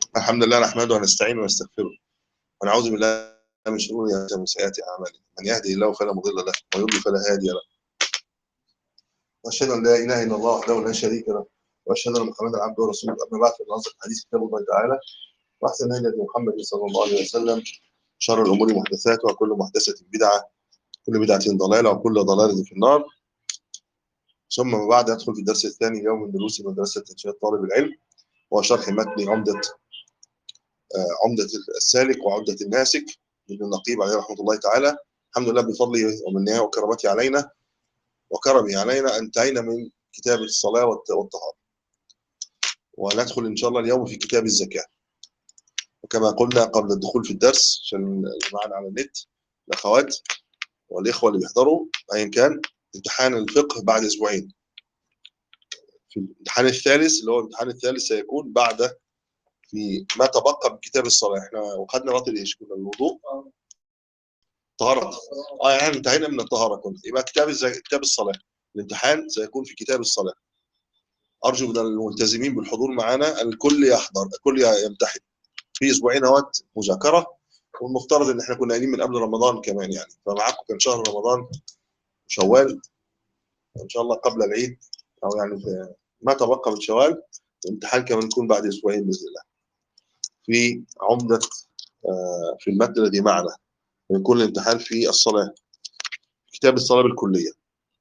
الحمد لله نحمده ونستعينه ونستغفره ونعوذ بالله من شرور انفسنا ومن سيئات اعمالنا من يهده الله فلا مضل له ومن يضلل فلا هادي له واشهد ان لا اله الا الله وحده لا شريك له واشهد ان محمدا عبده ورسوله اما بعد فان اصدق الحديث كتاب الله تعالى واحسن هدي محمد صلى الله عليه وسلم شر الامور محدثاتها وكل محدثه بدعه كل بدعه ضلاله وكل ضلاله في النار ثم ما بعد ندخل في الدرس الثاني اليوم من دروس مدرسه تنشئه طالب العلم وشرح متن عمده عمدة السالك وعمدة الناسك ابن النقيب عليه رحمة الله تعالى الحمد لله بفضله ومنه وكرمته علينا وكرمه علينا انتهينا من كتاب الصلاة والطهارة وندخل إن شاء الله اليوم في كتاب الزكاة وكما قلنا قبل الدخول في الدرس عشان اللي معنا على النت الأخوات والإخوة اللي بيحضروا أيا كان امتحان الفقه بعد أسبوعين في الامتحان الثالث اللي هو الامتحان الثالث سيكون بعد في ما تبقى من كتاب الصلاه احنا وخدنا راتب ايش كنا الوضوء طهارة اه يعني انتهينا من الطهاره كنا يبقى كتاب الزي... كتاب الصلاه الامتحان سيكون في كتاب الصلاه ارجو من الملتزمين بالحضور معنا الكل يحضر الكل يمتحن في اسبوعين اهوت مذاكره والمفترض ان احنا كنا قايلين من قبل رمضان كمان يعني فمعاكم كان شهر رمضان شوال ان شاء الله قبل العيد او يعني في ما تبقى من شوال الامتحان كمان يكون بعد اسبوعين باذن الله في عمدة في المادة الذي معنا يكون الامتحان في الصلاة كتاب الصلاة بالكلية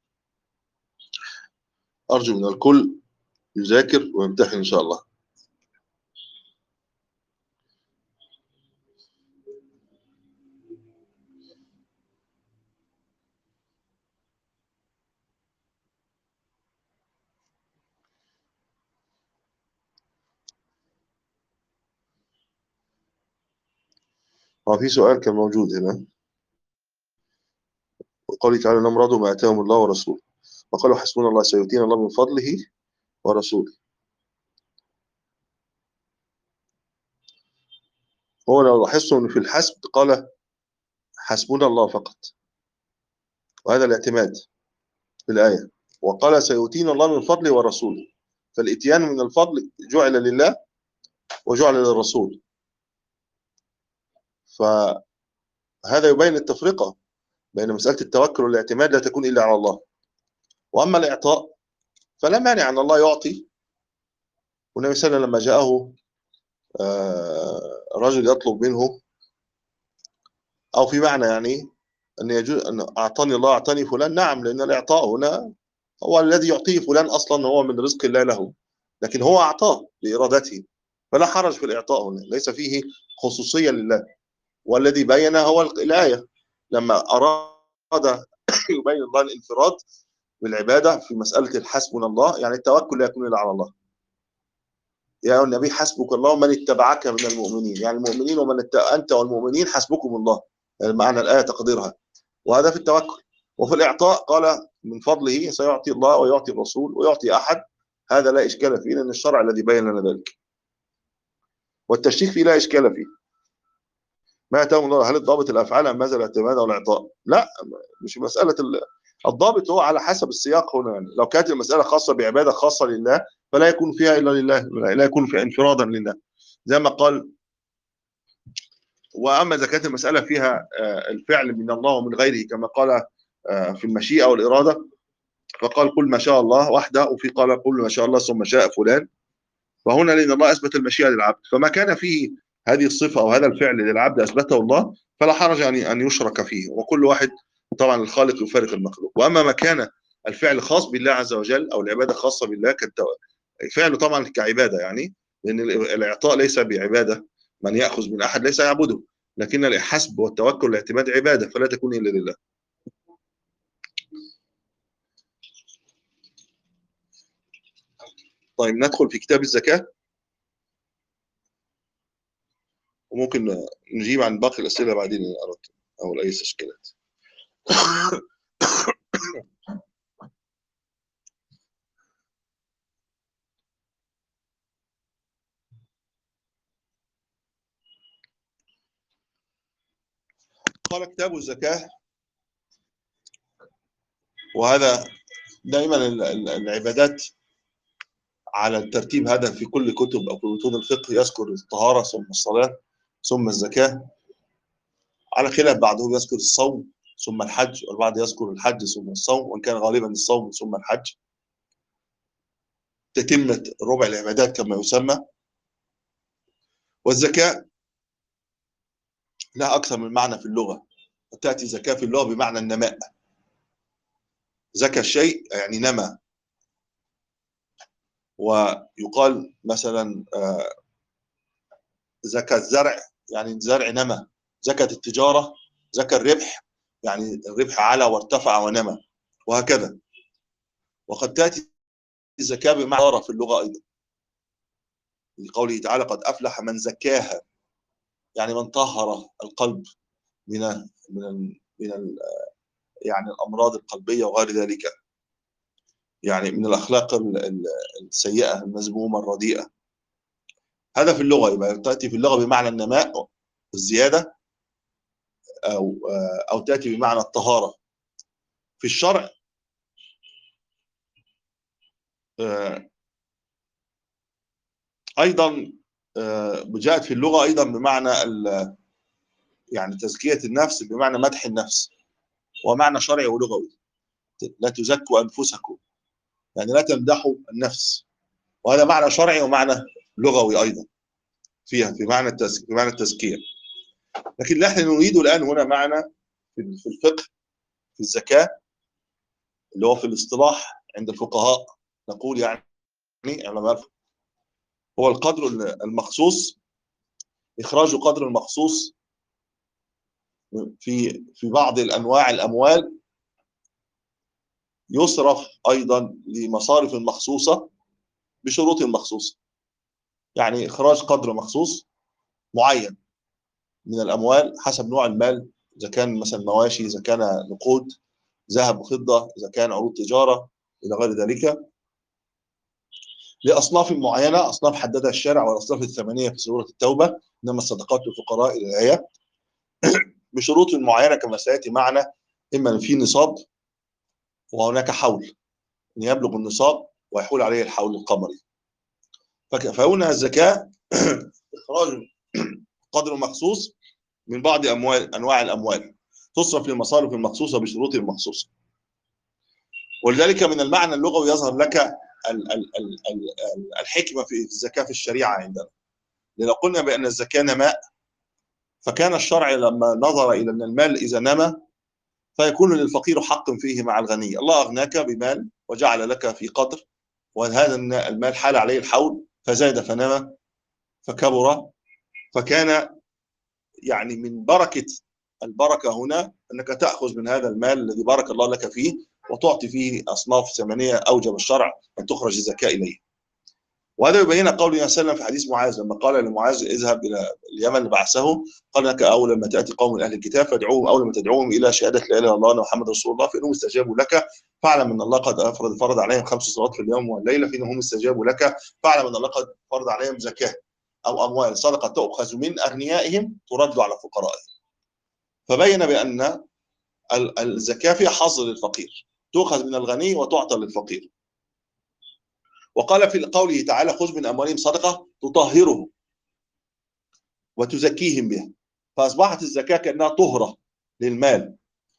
أرجو من الكل يذاكر ويمتحن إن شاء الله هو في سؤال كان موجود هنا وقال تعالى انهم رضوا ما اتاهم الله ورسوله وقالوا حسبنا الله سيؤتينا الله من فضله ورسوله هو لو لاحظتم ان في الحسب قال حسبنا الله فقط وهذا الاعتماد في الآية وقال سيؤتينا الله من فضله ورسوله فالاتيان من الفضل جعل لله وجعل للرسول فهذا يبين التفرقة بين مسألة التوكل والاعتماد لا تكون إلا على الله وأما الإعطاء فلا مانع أن الله يعطي والنبي صلى الله عليه وسلم لما جاءه رجل يطلب منه أو في معنى يعني أن يجوز أن أعطاني الله أعطاني فلان نعم لأن الإعطاء هنا هو الذي يعطيه فلان أصلا هو من رزق الله له لكن هو أعطاه بإرادته فلا حرج في الإعطاء هنا ليس فيه خصوصية لله والذي بين هو الآية لما أراد يبين الله الانفراد بالعبادة في مسألة حسبنا الله يعني التوكل لا يكون إلا على الله يا النبي حسبك الله ومن اتبعك من المؤمنين يعني المؤمنين ومن ات... أنت والمؤمنين حسبكم الله يعني معنى الآية تقديرها وهذا في التوكل وفي الإعطاء قال من فضله سيعطي الله ويعطي الرسول ويعطي أحد هذا لا إشكال فيه لأن الشرع الذي بين لنا ذلك والتشريك فيه لا إشكال فيه ما يتم الله هل الضابط الافعال ام ماذا الاعتماد او الاعطاء؟ لا مش مساله الضابط هو على حسب السياق هنا يعني لو كانت المساله خاصه بعباده خاصه لله فلا يكون فيها الا لله لا يكون فيها انفرادا لله زي ما قال واما اذا كانت المساله فيها الفعل من الله ومن غيره كما قال في المشيئه والاراده فقال قل ما شاء الله وحده وفي قال قل ما شاء الله ثم شاء فلان فهنا لان الله اثبت المشيئه للعبد فما كان فيه هذه الصفة أو هذا الفعل للعبد أثبته الله فلا حرج يعني أن يشرك فيه وكل واحد طبعا الخالق يفارق المخلوق وأما ما كان الفعل خاص بالله عز وجل أو العبادة خاصة بالله فعله طبعا كعبادة يعني لأن الإعطاء ليس بعبادة من يأخذ من أحد ليس يعبده لكن الحسب والتوكل والاعتماد عبادة فلا تكون إلا لله طيب ندخل في كتاب الزكاة وممكن نجيب عن باقي الأسئلة بعدين إن أردت أو أي استشكالات قال كتاب الزكاة وهذا دائما العبادات على الترتيب هذا في كل كتب او في متون الفقه يذكر الطهاره ثم الصلاه ثم الزكاه على خلاف بعضهم يذكر الصوم ثم الحج والبعض يذكر الحج ثم الصوم وان كان غالبا الصوم ثم الحج تتمه ربع العبادات كما يسمى والزكاه لها اكثر من معنى في اللغه تاتي زكاه في اللغه بمعنى النماء زكى الشيء يعني نمى ويقال مثلا آه، زكى الزرع يعني الزرع نمى زكت التجاره زكى الربح يعني الربح على وارتفع ونمى وهكذا وقد تاتي الزكاه بمعنى في اللغه ايضا لقوله تعالى قد افلح من زكاها يعني من طهر القلب من من من يعني الامراض القلبيه وغير ذلك يعني من الاخلاق السيئه المذمومه الرديئه هذا في اللغه يبقى تاتي في اللغه بمعنى النماء والزياده او او تاتي بمعنى الطهاره في الشرع ايضا جاءت في اللغه ايضا بمعنى يعني تزكيه النفس بمعنى مدح النفس ومعنى شرعي ولغوي لا تزكوا انفسكم يعني لا تمدحوا النفس وهذا معنى شرعي ومعنى لغوي ايضا فيها في معنى التزكية في معنى التزكيه لكن نحن نريد الان هنا معنى في الفقه في الزكاه اللي هو في الاصطلاح عند الفقهاء نقول يعني علماء هو القدر المخصوص اخراج قدر المخصوص في في بعض الانواع الاموال يصرف ايضا لمصارف مخصوصه بشروط مخصوصه يعني اخراج قدر مخصوص معين من الاموال حسب نوع المال اذا كان مثلا مواشي اذا كان نقود ذهب وفضه اذا كان عروض تجاره الى غير ذلك لاصناف معينه اصناف حددها الشارع والاصناف الثمانيه في سوره التوبه انما الصدقات للفقراء الى الايه بشروط معينه كما سياتي معنا اما ان في نصاب وهناك حول ان يبلغ النصاب ويحول عليه الحول القمري فهنا الزكاه اخراج قدر مخصوص من بعض اموال انواع الاموال تصرف للمصارف المخصوصه بشروط مخصوصه ولذلك من المعنى اللغوي يظهر لك الحكمه في الزكاه في الشريعه عندنا لو قلنا بان الزكاه نماء فكان الشرع لما نظر الى ان المال اذا نمى فيكون للفقير حق فيه مع الغني الله اغناك بمال وجعل لك في قدر وهذا المال حال عليه الحول فزاد فنمى فكبر فكان يعني من بركه البركه هنا انك تاخذ من هذا المال الذي بارك الله لك فيه وتعطي فيه اصناف ثمانيه اوجب الشرع ان تخرج الزكاه اليه. وهذا يبين قول النبي صلى الله عليه وسلم في حديث معاذ لما قال لمعاذ اذهب الى اليمن بعثه قال لك اول ما تاتي قوم من اهل الكتاب فادعوهم اول ما تدعوهم الى شهاده لا اله الا الله محمد رسول الله فانهم استجابوا لك فاعلم ان الله قد فرض فرض عليهم خمس صلوات في اليوم والليله فانهم استجابوا لك فاعلم ان الله قد فرض عليهم زكاه او اموال صدقه تؤخذ من اغنيائهم ترد على فقرائهم فبين بان الزكاه فيها حظ للفقير تؤخذ من الغني وتعطى للفقير وقال في قوله تعالى خذ من اموالهم صدقه تطهرهم وتزكيهم بها فاصبحت الزكاه كانها طهره للمال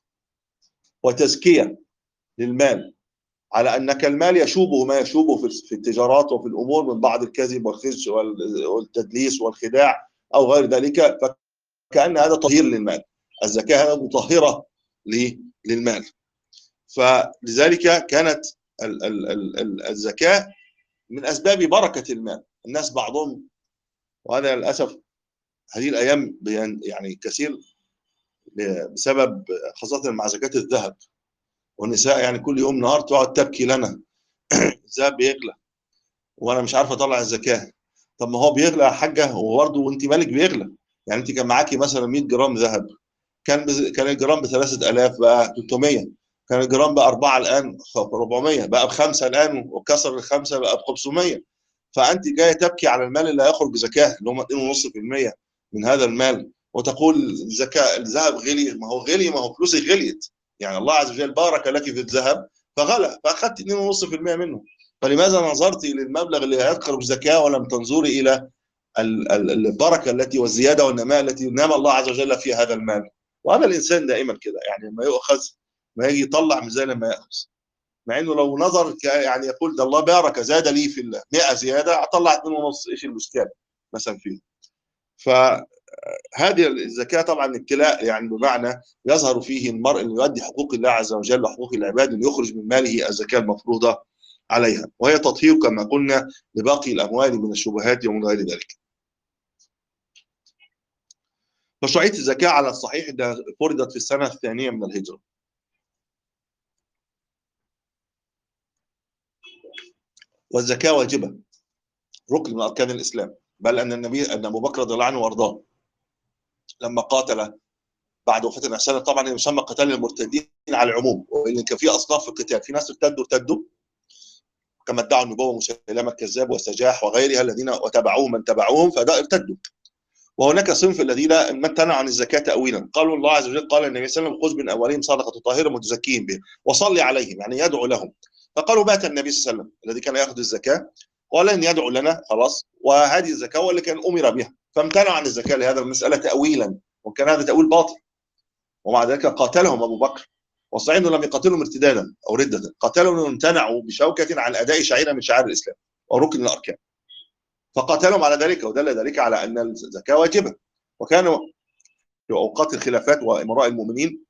وتزكيه للمال على ان المال يشوبه ما يشوبه في التجارات وفي الامور من بعض الكذب والخزي والتدليس والخداع او غير ذلك فكان هذا تطهير للمال الزكاه هذا مطهره للمال فلذلك كانت الزكاه من اسباب بركه المال الناس بعضهم وهذا للاسف هذه الايام يعني كثير بسبب خاصه مع زكاه الذهب والنساء يعني كل يوم نهار تقعد تبكي لنا الذهب بيغلى وانا مش عارف اطلع الزكاه طب ما هو بيغلى يا حاجه وبرضه وانت مالك بيغلى يعني انت كان معاكي مثلا 100 جرام ذهب كان بز... كان الجرام ب 3000 بقى 300 كان الجرام بأربعة الآن 400 بقى بخمسة الآن وكسر الخمسة بقى ب 500 فأنت جاية تبكي على المال اللي هيخرج زكاة اللي هم 2.5% من هذا المال وتقول زكاة الذهب غلي ما هو غلي ما هو فلوسي غليت يعني الله عز وجل بارك لك في الذهب فغلى فأخذت 2.5% منه فلماذا نظرت الى المبلغ اللي يذكر زكاه ولم تنظري الى البركه التي والزياده والنماء التي نام الله عز وجل في هذا المال وهذا الانسان دائما كده يعني ما يؤخذ ما يجي يطلع مش زي لما ياخذ مع انه لو نظر يعني يقول ده الله بارك زاد لي في ال 100 زياده اطلع 2 ونص ايش المشكله مثلا فيه فهذه الزكاه طبعا ابتلاء يعني بمعنى يظهر فيه المرء انه يؤدي حقوق الله عز وجل وحقوق العباد انه يخرج من ماله الزكاه المفروضه عليها وهي تطهير كما قلنا لباقي الاموال من الشبهات ومن غير ذلك مشروعيه الزكاه على الصحيح ده فرضت في السنه الثانيه من الهجره والزكاه واجبه ركن من اركان الاسلام بل ان النبي ان ابو بكر رضي الله عنه وارضاه لما قاتل بعد وفاه النبي صلى طبعا يسمى قتال المرتدين على العموم وان كان في اصناف في القتال في ناس ارتدوا ارتدوا كما ادعوا النبوه مسيلمه الكذاب وسجاح وغيرها الذين وتبعوهم من تبعوهم فده ارتدوا وهناك صنف الذين امتنعوا عن الزكاه تاويلا قالوا الله عز وجل قال النبي صلى الله عليه وسلم خذ من اموالهم صدقه طاهره وتزكيهم بها وصلي عليهم يعني يدعو لهم فقالوا مات النبي صلى الله عليه وسلم الذي كان ياخذ الزكاه ولن يدعو لنا خلاص وهذه الزكاه هو اللي كان امر بها فامتنعوا عن الزكاه لهذا المساله تاويلا وكان هذا تاويل باطل ومع ذلك قاتلهم ابو بكر والصحيح انه لم يقاتلهم ارتدادا او رده قاتلهم امتنعوا بشوكه عن اداء شعيره من شعائر الاسلام وركن الاركان فقاتلهم على ذلك ودل ذلك على ان الزكاه واجبه وكانوا في اوقات الخلافات وامراء المؤمنين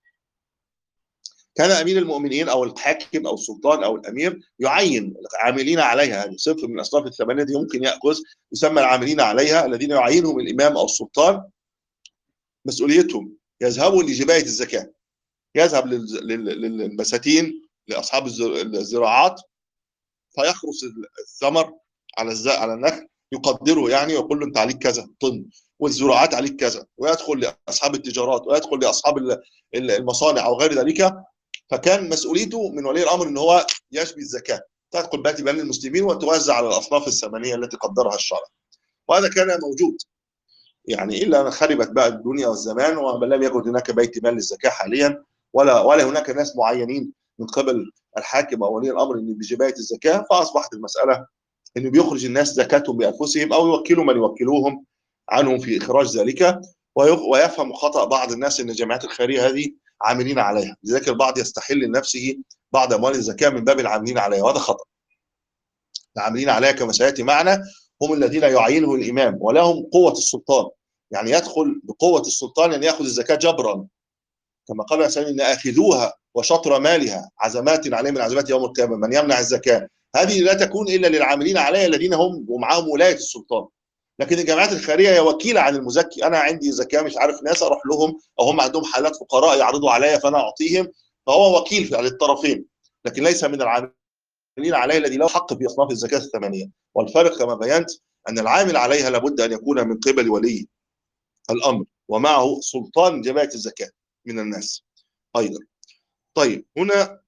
كان امير المؤمنين او الحاكم او السلطان او الامير يعين عاملين عليها هذه صنف من اصناف الثمانيه دي ممكن ياخذ يسمى العاملين عليها الذين يعينهم الامام او السلطان مسؤوليتهم يذهبوا لجبايه الزكاه يذهب للبساتين لاصحاب الزراعات فيخرس الثمر على على النخل يقدره يعني ويقول له انت عليك كذا طن والزراعات عليك كذا ويدخل لاصحاب التجارات ويدخل لاصحاب المصانع او غير ذلك فكان مسؤوليته من ولي الامر ان هو يشبي الزكاه تدخل بيت مال المسلمين وتوزع على الاصناف الثمانيه التي قدرها الشرع وهذا كان موجود يعني الا ان خربت بقى الدنيا والزمان ولم يكن هناك بيت مال للزكاه حاليا ولا ولا هناك ناس معينين من قبل الحاكم او ولي الامر ان بجبايه الزكاه فاصبحت المساله انه بيخرج الناس زكاتهم بانفسهم او يوكلوا من يوكلوهم عنهم في اخراج ذلك ويفهم خطا بعض الناس ان الجمعيات الخيريه هذه عاملين عليها لذلك البعض يستحل لنفسه بعض اموال الزكاه من باب العاملين عليها وهذا خطا العاملين عليها كما سياتي معنا هم الذين يعينه الامام ولهم قوه السلطان يعني يدخل بقوه السلطان ان ياخذ الزكاه جبرا كما قال الانسان ان اخذوها وشطر مالها عزمات عليه من عزمات يوم القيامه من يمنع الزكاه هذه لا تكون الا للعاملين عليها الذين هم ومعهم ولايه السلطان لكن الجامعات الخيريه هي وكيله عن المزكي انا عندي زكاه مش عارف ناس اروح لهم او هم عندهم حالات فقراء يعرضوا عليا فانا اعطيهم فهو وكيل على الطرفين لكن ليس من العاملين عليه الذي له حق في اصناف الزكاه الثمانيه والفرق كما بينت ان العامل عليها لابد ان يكون من قبل ولي الامر ومعه سلطان جماعه الزكاه من الناس ايضا طيب هنا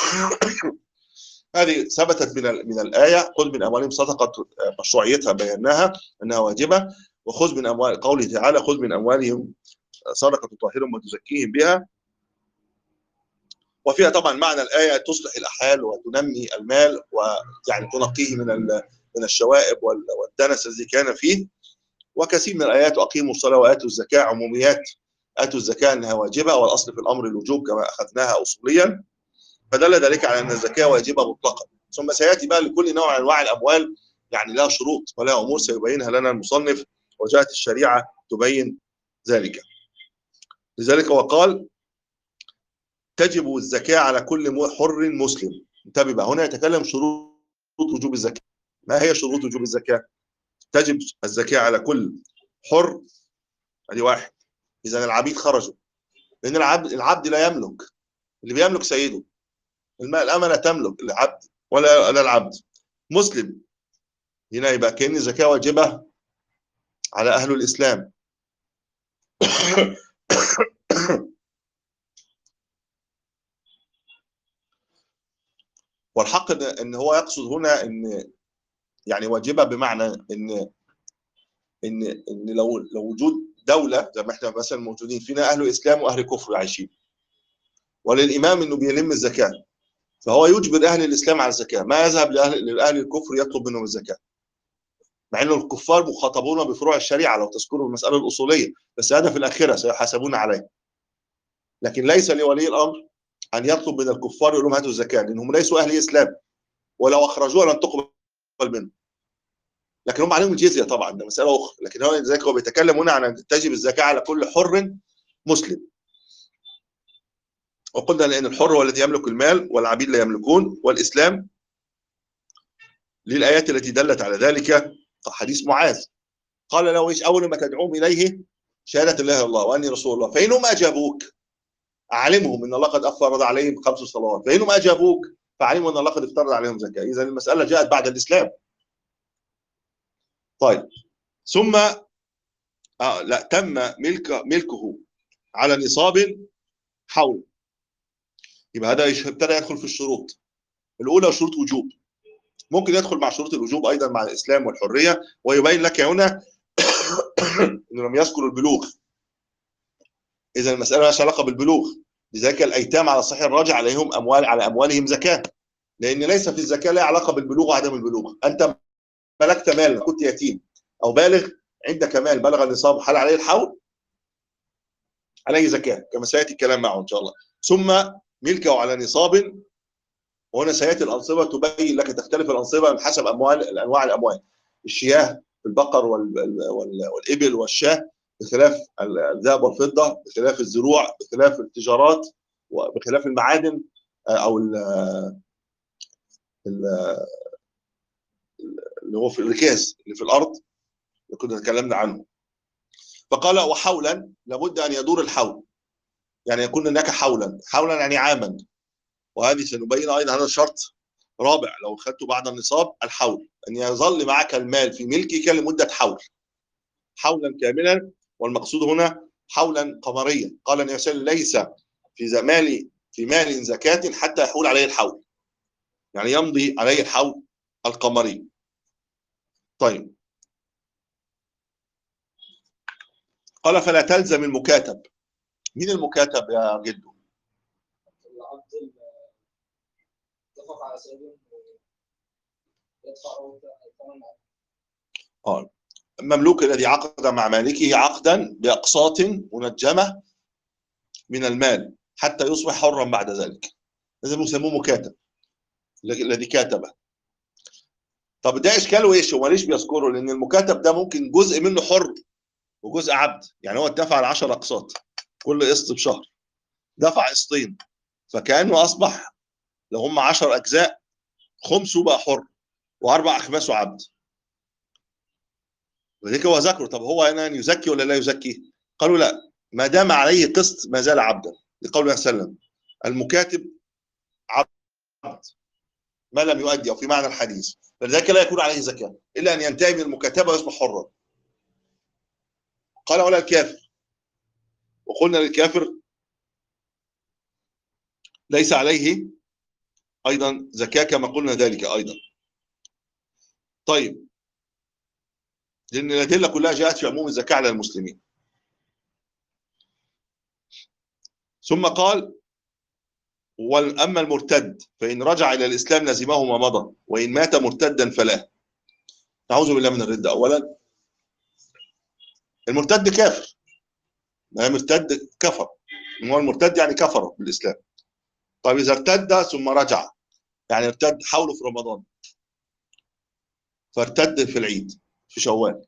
هذه ثبتت من من الايه خذ من اموالهم صدقه مشروعيتها بيناها انها واجبه وخذ من اموال قوله تعالى خذ من اموالهم صدقه تطهرهم وتزكيهم بها وفيها طبعا معنى الايه تصلح الاحال وتنمي المال ويعني تنقيه من من الشوائب والدنس الذي كان فيه وكثير من الايات اقيموا الصلاه واتوا الزكاه عموميات اتوا الزكاه انها واجبه والاصل في الامر الوجوب كما اخذناها اصوليا فدل ذلك على ان الزكاه واجبه مطلقا ثم سياتي بقى لكل نوع من انواع الاموال يعني لها شروط ولها امور سيبينها لنا المصنف وجاءت الشريعه تبين ذلك لذلك وقال تجب الزكاه على كل حر مسلم انتبه بقى هنا يتكلم شروط وجوب الزكاه ما هي شروط وجوب الزكاه تجب الزكاه على كل حر ادي واحد اذا العبيد خرجوا لان العبد العبد لا يملك اللي بيملك سيده الأمانة تملك العبد ولا لا العبد مسلم هنا يبقى كأن الزكاة واجبة على أهل الإسلام والحق ان هو يقصد هنا ان يعني واجبه بمعنى ان ان ان لو لو وجود دوله زي ما احنا مثلا موجودين فينا اهل اسلام واهل كفر عايشين وللامام انه بيلم الزكاه فهو يجبر اهل الاسلام على الزكاه ما يذهب لاهل لاهل الكفر يطلب منهم الزكاه مع ان الكفار مخاطبون بفروع الشريعه لو تذكروا المساله الاصوليه بس هذا في الاخره سيحاسبون عليه لكن ليس لولي الامر ان يطلب من الكفار يقول لهم هاتوا الزكاه لانهم ليسوا اهل اسلام ولو اخرجوها لن تقبل منهم لكن هم عليهم الجزيه طبعا ده مساله اخرى لكن هو لذلك هو بيتكلم هنا عن ان تجب الزكاه على كل حر مسلم وقلنا لان الحر هو الذي يملك المال والعبيد لا يملكون والاسلام للايات التي دلت على ذلك حديث معاذ قال له ايش اول ما تدعوهم اليه شهاده لا اله الا الله واني رسول الله فانهم اجابوك اعلمهم ان الله قد فرض عليهم خمس صلوات فانهم اجابوك فعلموا ان الله قد افترض عليهم زكاه اذا المساله جاءت بعد الاسلام طيب ثم آه لا تم ملك ملكه على نصاب حول يبقى هذا ابتدى يدخل في الشروط الاولى شروط وجوب ممكن يدخل مع شروط الوجوب ايضا مع الاسلام والحريه ويبين لك هنا انه لم يذكر البلوغ اذا المساله مالهاش علاقه بالبلوغ لذلك الايتام على الصحيح الراجع عليهم اموال على اموالهم زكاه لان ليس في الزكاه لها علاقه بالبلوغ وعدم البلوغ انت ملكت مال كنت يتيم او بالغ عندك مال بلغ النصاب حل عليه الحول عليه زكاه كما سياتي الكلام معه ان شاء الله ثم ملكه على نصاب وهنا سياتي الانصبه تبين لك تختلف الانصبه من حسب اموال انواع الاموال الشياه البقر والابل والشاه بخلاف الذهب والفضه بخلاف الزروع بخلاف التجارات وبخلاف المعادن او ال اللي هو في الركاز اللي في الارض اللي كنا تكلمنا عنه فقال وحولا لابد ان يدور الحول يعني يكون هناك حولا حولا يعني عاما وهذه سنبين ايضا هذا شرط رابع لو اخذته بعد النصاب الحول ان يظل معك المال في ملكك لمده حول حولا كاملا والمقصود هنا حولا قمريا قال النبي صلى الله عليه وسلم ليس في مال في مال زكاة حتى يحول عليه الحول يعني يمضي عليه الحول القمري طيب قال فلا تلزم المكاتب مين المكاتب يا جدو العبد اتفق على سبيل يدفع الثمن اه المملوك الذي عقد مع مالكه عقدا باقساط منجمه من المال حتى يصبح حرا بعد ذلك لازم يسموه مكاتب الذي كاتبه طب ده اشكاله ايش هو ليش بيذكره لان المكاتب ده ممكن جزء منه حر وجزء عبد يعني هو اتفق على 10 اقساط كل قسط بشهر دفع قسطين فكانه اصبح لو هم 10 اجزاء خمسه بقى حر واربع اخماسه عبد ولذلك هو ذكره طب هو هنا يزكي ولا لا يزكي؟ قالوا لا ما دام عليه قسط ما زال عبدا لقول الله صلى الله عليه وسلم المكاتب عبد ما لم يؤدي او في معنى الحديث فلذلك لا يكون عليه زكاه الا ان ينتهي من المكاتبه ويصبح حرا قال ولا الكافر وقلنا للكافر ليس عليه ايضا زكاه كما قلنا ذلك ايضا طيب لان الادله كلها جاءت في عموم الزكاه على المسلمين ثم قال واما المرتد فان رجع الى الاسلام لزمه ما مضى وان مات مرتدا فلا نعوذ بالله من الرده اولا المرتد كافر ما مرتد كفر هو المرتد يعني كفر بالاسلام طيب اذا ارتد ثم رجع يعني ارتد حوله في رمضان فارتد في العيد في شوال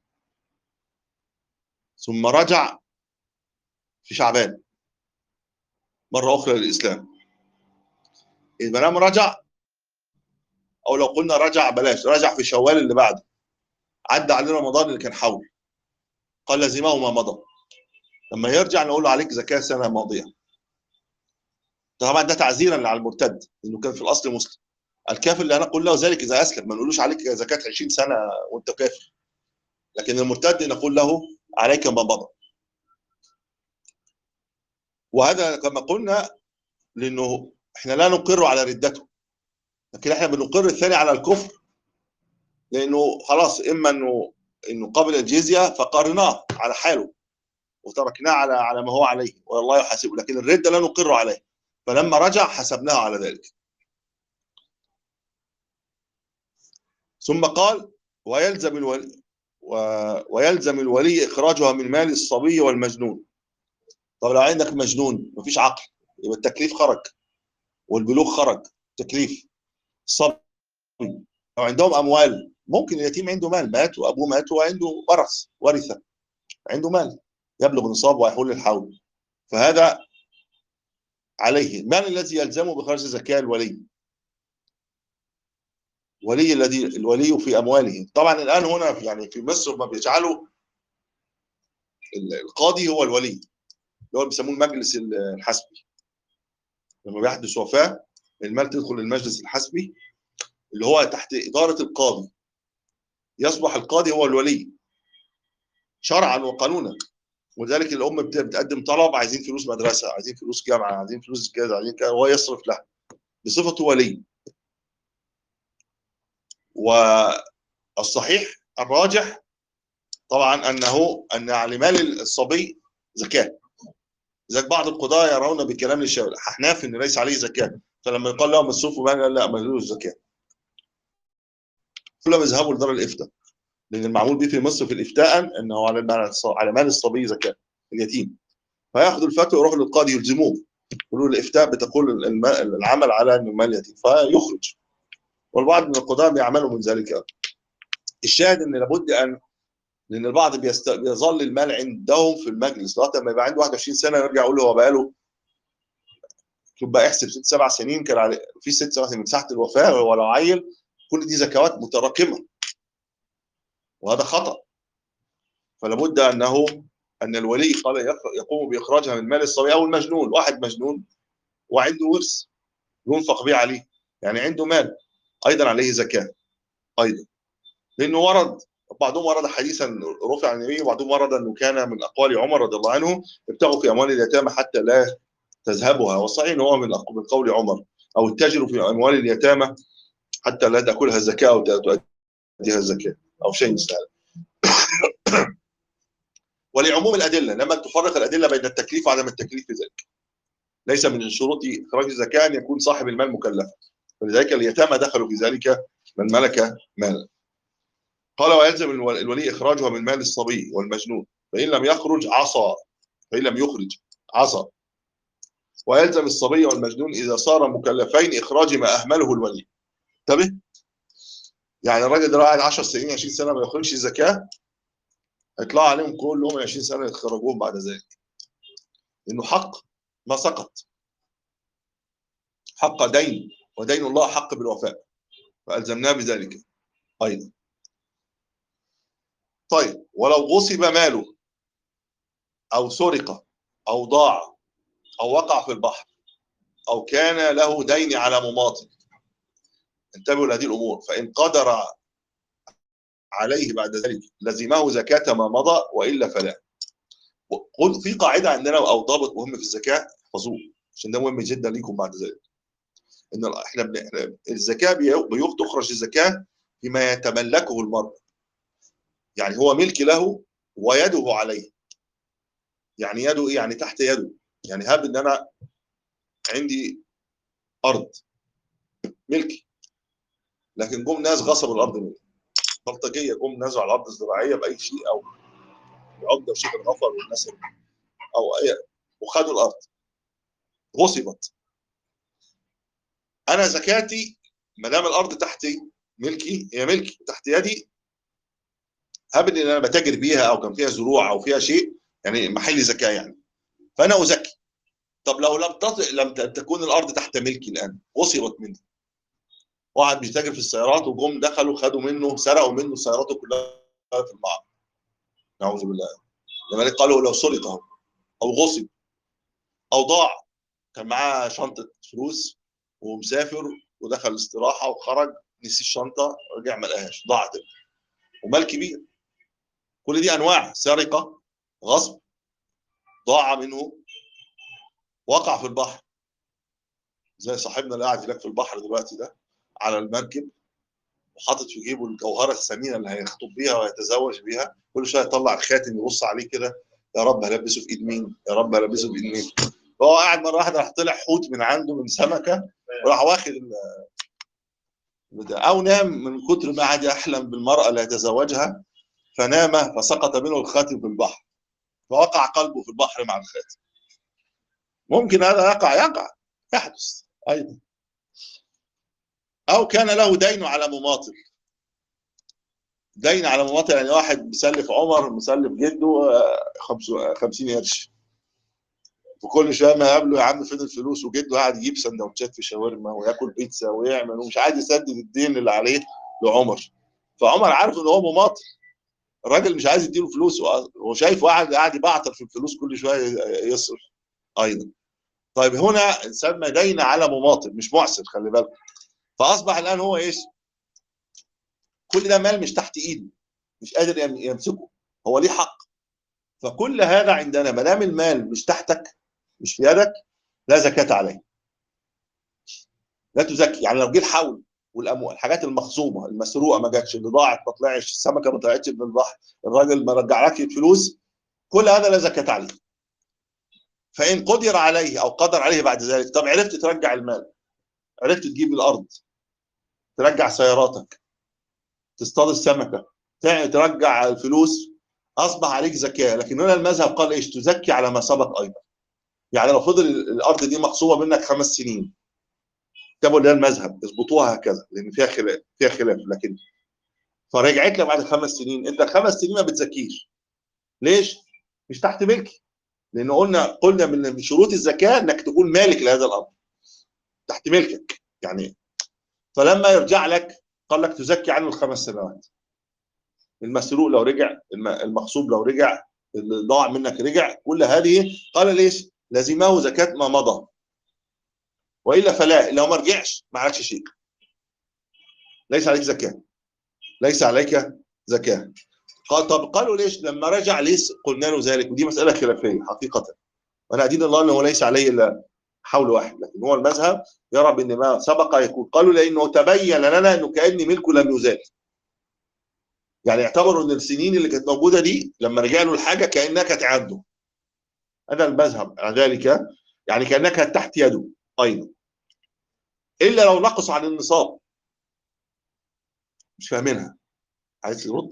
ثم رجع في شعبان مرة أخرى للإسلام إذا لم رجع أو لو قلنا رجع بلاش رجع في شوال اللي بعده عدى عليه رمضان اللي كان حول قال لزمه ما مضى لما يرجع نقول له عليك زكاة سنة ماضية طبعا ده تعزيرا على المرتد لأنه كان في الأصل مسلم الكافر اللي نقول له ذلك إذا أسلم ما نقولوش عليك زكاة 20 سنة وأنت كافر لكن المرتد نقول له عليك ما مضى وهذا كما قلنا لانه احنا لا نقر على ردته لكن احنا بنقر الثاني على الكفر لانه خلاص اما انه انه قبل الجزيه فقرناه على حاله وتركناه على على ما هو عليه والله يحاسبه لكن الرده لا نقر عليه فلما رجع حسبناه على ذلك ثم قال ويلزم الولي و... ويلزم الولي اخراجها من مال الصبي والمجنون طب لو عندك مجنون مفيش عقل يبقى التكليف خرج والبلوغ خرج تكليف صبي لو عندهم اموال ممكن اليتيم عنده مال مات وابوه مات وعنده ورث ورثه عنده مال يبلغ النصاب ويحول الحول فهذا عليه من الذي يلزمه بخرج زكاه الولي ولي الذي الولي في امواله طبعا الان هنا في يعني في مصر ما بيجعلوا ال- القاضي هو الولي اللي هو بيسموه المجلس الحسبي لما بيحدث وفاه المال تدخل المجلس الحسبي اللي هو تحت اداره القاضي يصبح القاضي هو الولي شرعا وقانونا ولذلك الام بت- بتقدم طلب عايزين فلوس مدرسه عايزين فلوس جامعه عايزين فلوس كذا عايزين كذا وهو يصرف لها بصفته ولي والصحيح الراجح طبعا انه ان على مال الصبي زكاه لذلك بعض القضاة يرون بكلام الحناف ان ليس عليه زكاه فلما يقال لهم الصوف مال قال لا مالوش زكاه كلهم يذهبوا لدار الافتاء لان المعمول به في مصر في الافتاء انه على مال الص- على مال الصبي زكاه اليتيم فياخذوا الفتوى ويروحوا للقاضي يلزموه يقولوا الافتاء بتقول الم- العمل على انه مال يتيم فيخرج والبعض من القضاة بيعملوا من ذلك الشاهد ان لابد ان لان البعض بيست... بيظل المال عندهم في المجلس لغايه ما يبقى عنده 21 سنه يرجع يقول له هو بقى له تبقى احسب ست سبع سنين كان عليه في ست سبع سنين من ساعه الوفاه ولو عيل كل دي زكوات متراكمه وهذا خطا فلا بد انه ان الولي قال يخ- يقوم باخراجها من مال الصبي او المجنون واحد مجنون وعنده ورث ينفق به عليه يعني عنده مال ايضا عليه زكاه ايضا لانه ورد بعضهم ورد حديثا رفع عن النبي وبعضهم ورد انه كان من اقوال عمر رضي الله عنه ابتغوا في اموال اليتامى حتى لا تذهبها والصحيح ان هو من أق- من قول عمر او اتجروا في اموال اليتامى حتى لا تاكلها الزكاه او تؤديها الزكاه او شيء مثل هذا ولعموم الادله لما تفرق الادله بين التكليف وعدم التكليف في ذلك ليس من شروط اخراج الزكاه ان يكون صاحب المال مكلفا ولذلك اليتامى دخلوا في ذلك من ملك مالا قال ويلزم الو- الولي اخراجها من مال الصبي والمجنون فان لم يخرج عصى فان لم يخرج عصى ويلزم الصبي والمجنون اذا صار مكلفين اخراج ما اهمله الولي انتبه يعني الراجل ده قاعد 10 سنين 20 سنه ما يخرجش زكاه هيطلع عليهم كلهم 20 سنه يخرجوهم بعد ذلك لانه حق ما سقط حق دين ودين الله حق بالوفاء فالزمناه بذلك ايضا طيب ولو غصب ماله او سرق او ضاع او وقع في البحر او كان له دين على مماطل انتبهوا لهذه الامور فان قدر عليه بعد ذلك لزمه زكاه ما مضى والا فلا قل في قاعده عندنا او ضابط مهم في الزكاه احفظوه عشان ده مهم جدا ليكم بعد ذلك ان احنا بن... إحنا الزكاه بي- بيخ- تخرج الزكاه فيما يتملكه المرء يعني هو ملك له ويده عليه يعني يده ايه يعني تحت يده يعني هاب ان انا عندي ارض ملكي لكن جم ناس غصبوا الارض مني بلطجيه جم نزعوا على الارض الزراعيه باي شيء او بعقده وشيخ الغفر والناس او اي وخدوا الارض غصبت انا زكاتي ما دام الارض تحتي ملكي هي ملكي تحت يدي هاب ان انا بتاجر بيها او كان فيها زروع او فيها شيء يعني محل زكاه يعني فانا ازكي طب لو لم تط... لم ت- تكون الارض تحت ملكي الان غصبت مني واحد بيتاجر في السيارات وجم دخلوا خدوا منه سرقوا منه سياراته كلها في المعرض نعوذ بالله لذلك قالوا لو سرق أهو، او غصب او ضاع كان معاه شنطه فلوس ومسافر ودخل الاستراحه وخرج نسي الشنطه رجع ما لقاهاش ضاعت ومال كبير كل دي انواع سرقه غصب ضاع منه وقع في البحر زي صاحبنا اللي قاعد هناك في البحر دلوقتي ده على المركب وحاطط في جيبه الجوهره الثمينه اللي هيخطب بيها ويتزوج بيها كل شويه يطلع الخاتم يبص عليه كده يا رب هلبسه في ايد مين يا رب هلبسه في ايد مين فهو قاعد مره واحده راح طلع حوت من عنده من سمكه وراح واخد ال- او نام من كتر ما قعد يحلم بالمراه اللي يتزوجها فنام فسقط منه الخاتم في البحر فوقع قلبه في البحر مع الخاتم ممكن هذا يقع يقع يحدث ايضا او كان له دين على مماطل دين على مماطل يعني واحد مسلف عمر مسلف جده آه، خمس- آه، 50 قرش وكل شويه ما يقابله يا عم فين الفلوس وجده قاعد يجيب سندوتشات في شاورما وياكل بيتزا ويعمل ومش عايز يسدد الدين اللي عليه لعمر فعمر عارف ان هو مماطل الراجل مش عايز يديله فلوس وشايف واحد قاعد يبعتر في الفلوس كل شويه يصرف ايضا طيب هنا سمى دين على مماطل مش معسر خلي بالك فاصبح الان هو ايش؟ كل ده مال مش تحت ايده مش قادر يم- يمسكه هو ليه حق فكل هذا عندنا ما دام المال مش تحتك مش في يدك لا زكاة عليه لا تزكي يعني لو جه الحول والاموال الحاجات المخصومه المسروقه ما جاتش اللي ضاعت ما طلعش السمكه ما طلعتش من البحر الراجل ما رجعلكش الفلوس كل هذا لا زكاة عليه فان قدر عليه او قدر عليه بعد ذلك طب عرفت ترجع المال عرفت تجيب الارض ترجع سياراتك تصطاد السمكه تع- ترجع الفلوس اصبح عليك زكاه لكن هنا المذهب قال ايش تزكي على ما سبق ايضا يعني لو فضل الارض دي مغصوبه منك خمس سنين كتبوا ده المذهب اظبطوها هكذا لان فيها خلاف فيها خلاف لكن فرجعت لك بعد خمس سنين انت خمس سنين ما بتزكيش ليش؟ مش تحت ملكي لان قلنا قلنا من من شروط الزكاه انك تكون مالك لهذا الامر تحت ملكك يعني فلما يرجع لك قال لك تزكي عنه الخمس سنوات المسروق لو رجع الم- المغصوب لو رجع اللي ضاع منك رجع كل هذه قال ليش لزمه زكاة ما مضى والا فلا لو ما رجعش ما عليكش شيء ليس عليك زكاة ليس عليك زكاة قال طب قالوا ليش لما رجع ليس قلنا له ذلك ودي مسألة خلافية حقيقة وانا دين الله انه ليس عليه الا حول واحد لكن هو المذهب يرى بان ما سبق يكون قالوا لانه تبين لنا انه كان ملكه لم يزال يعني اعتبروا ان السنين اللي كانت موجوده دي لما رجع له الحاجه كانها كانت عنده هذا المذهب على ذلك يعني كانها كانت تحت يده ايضا الا لو نقص عن النصاب مش فاهمينها عايز ترد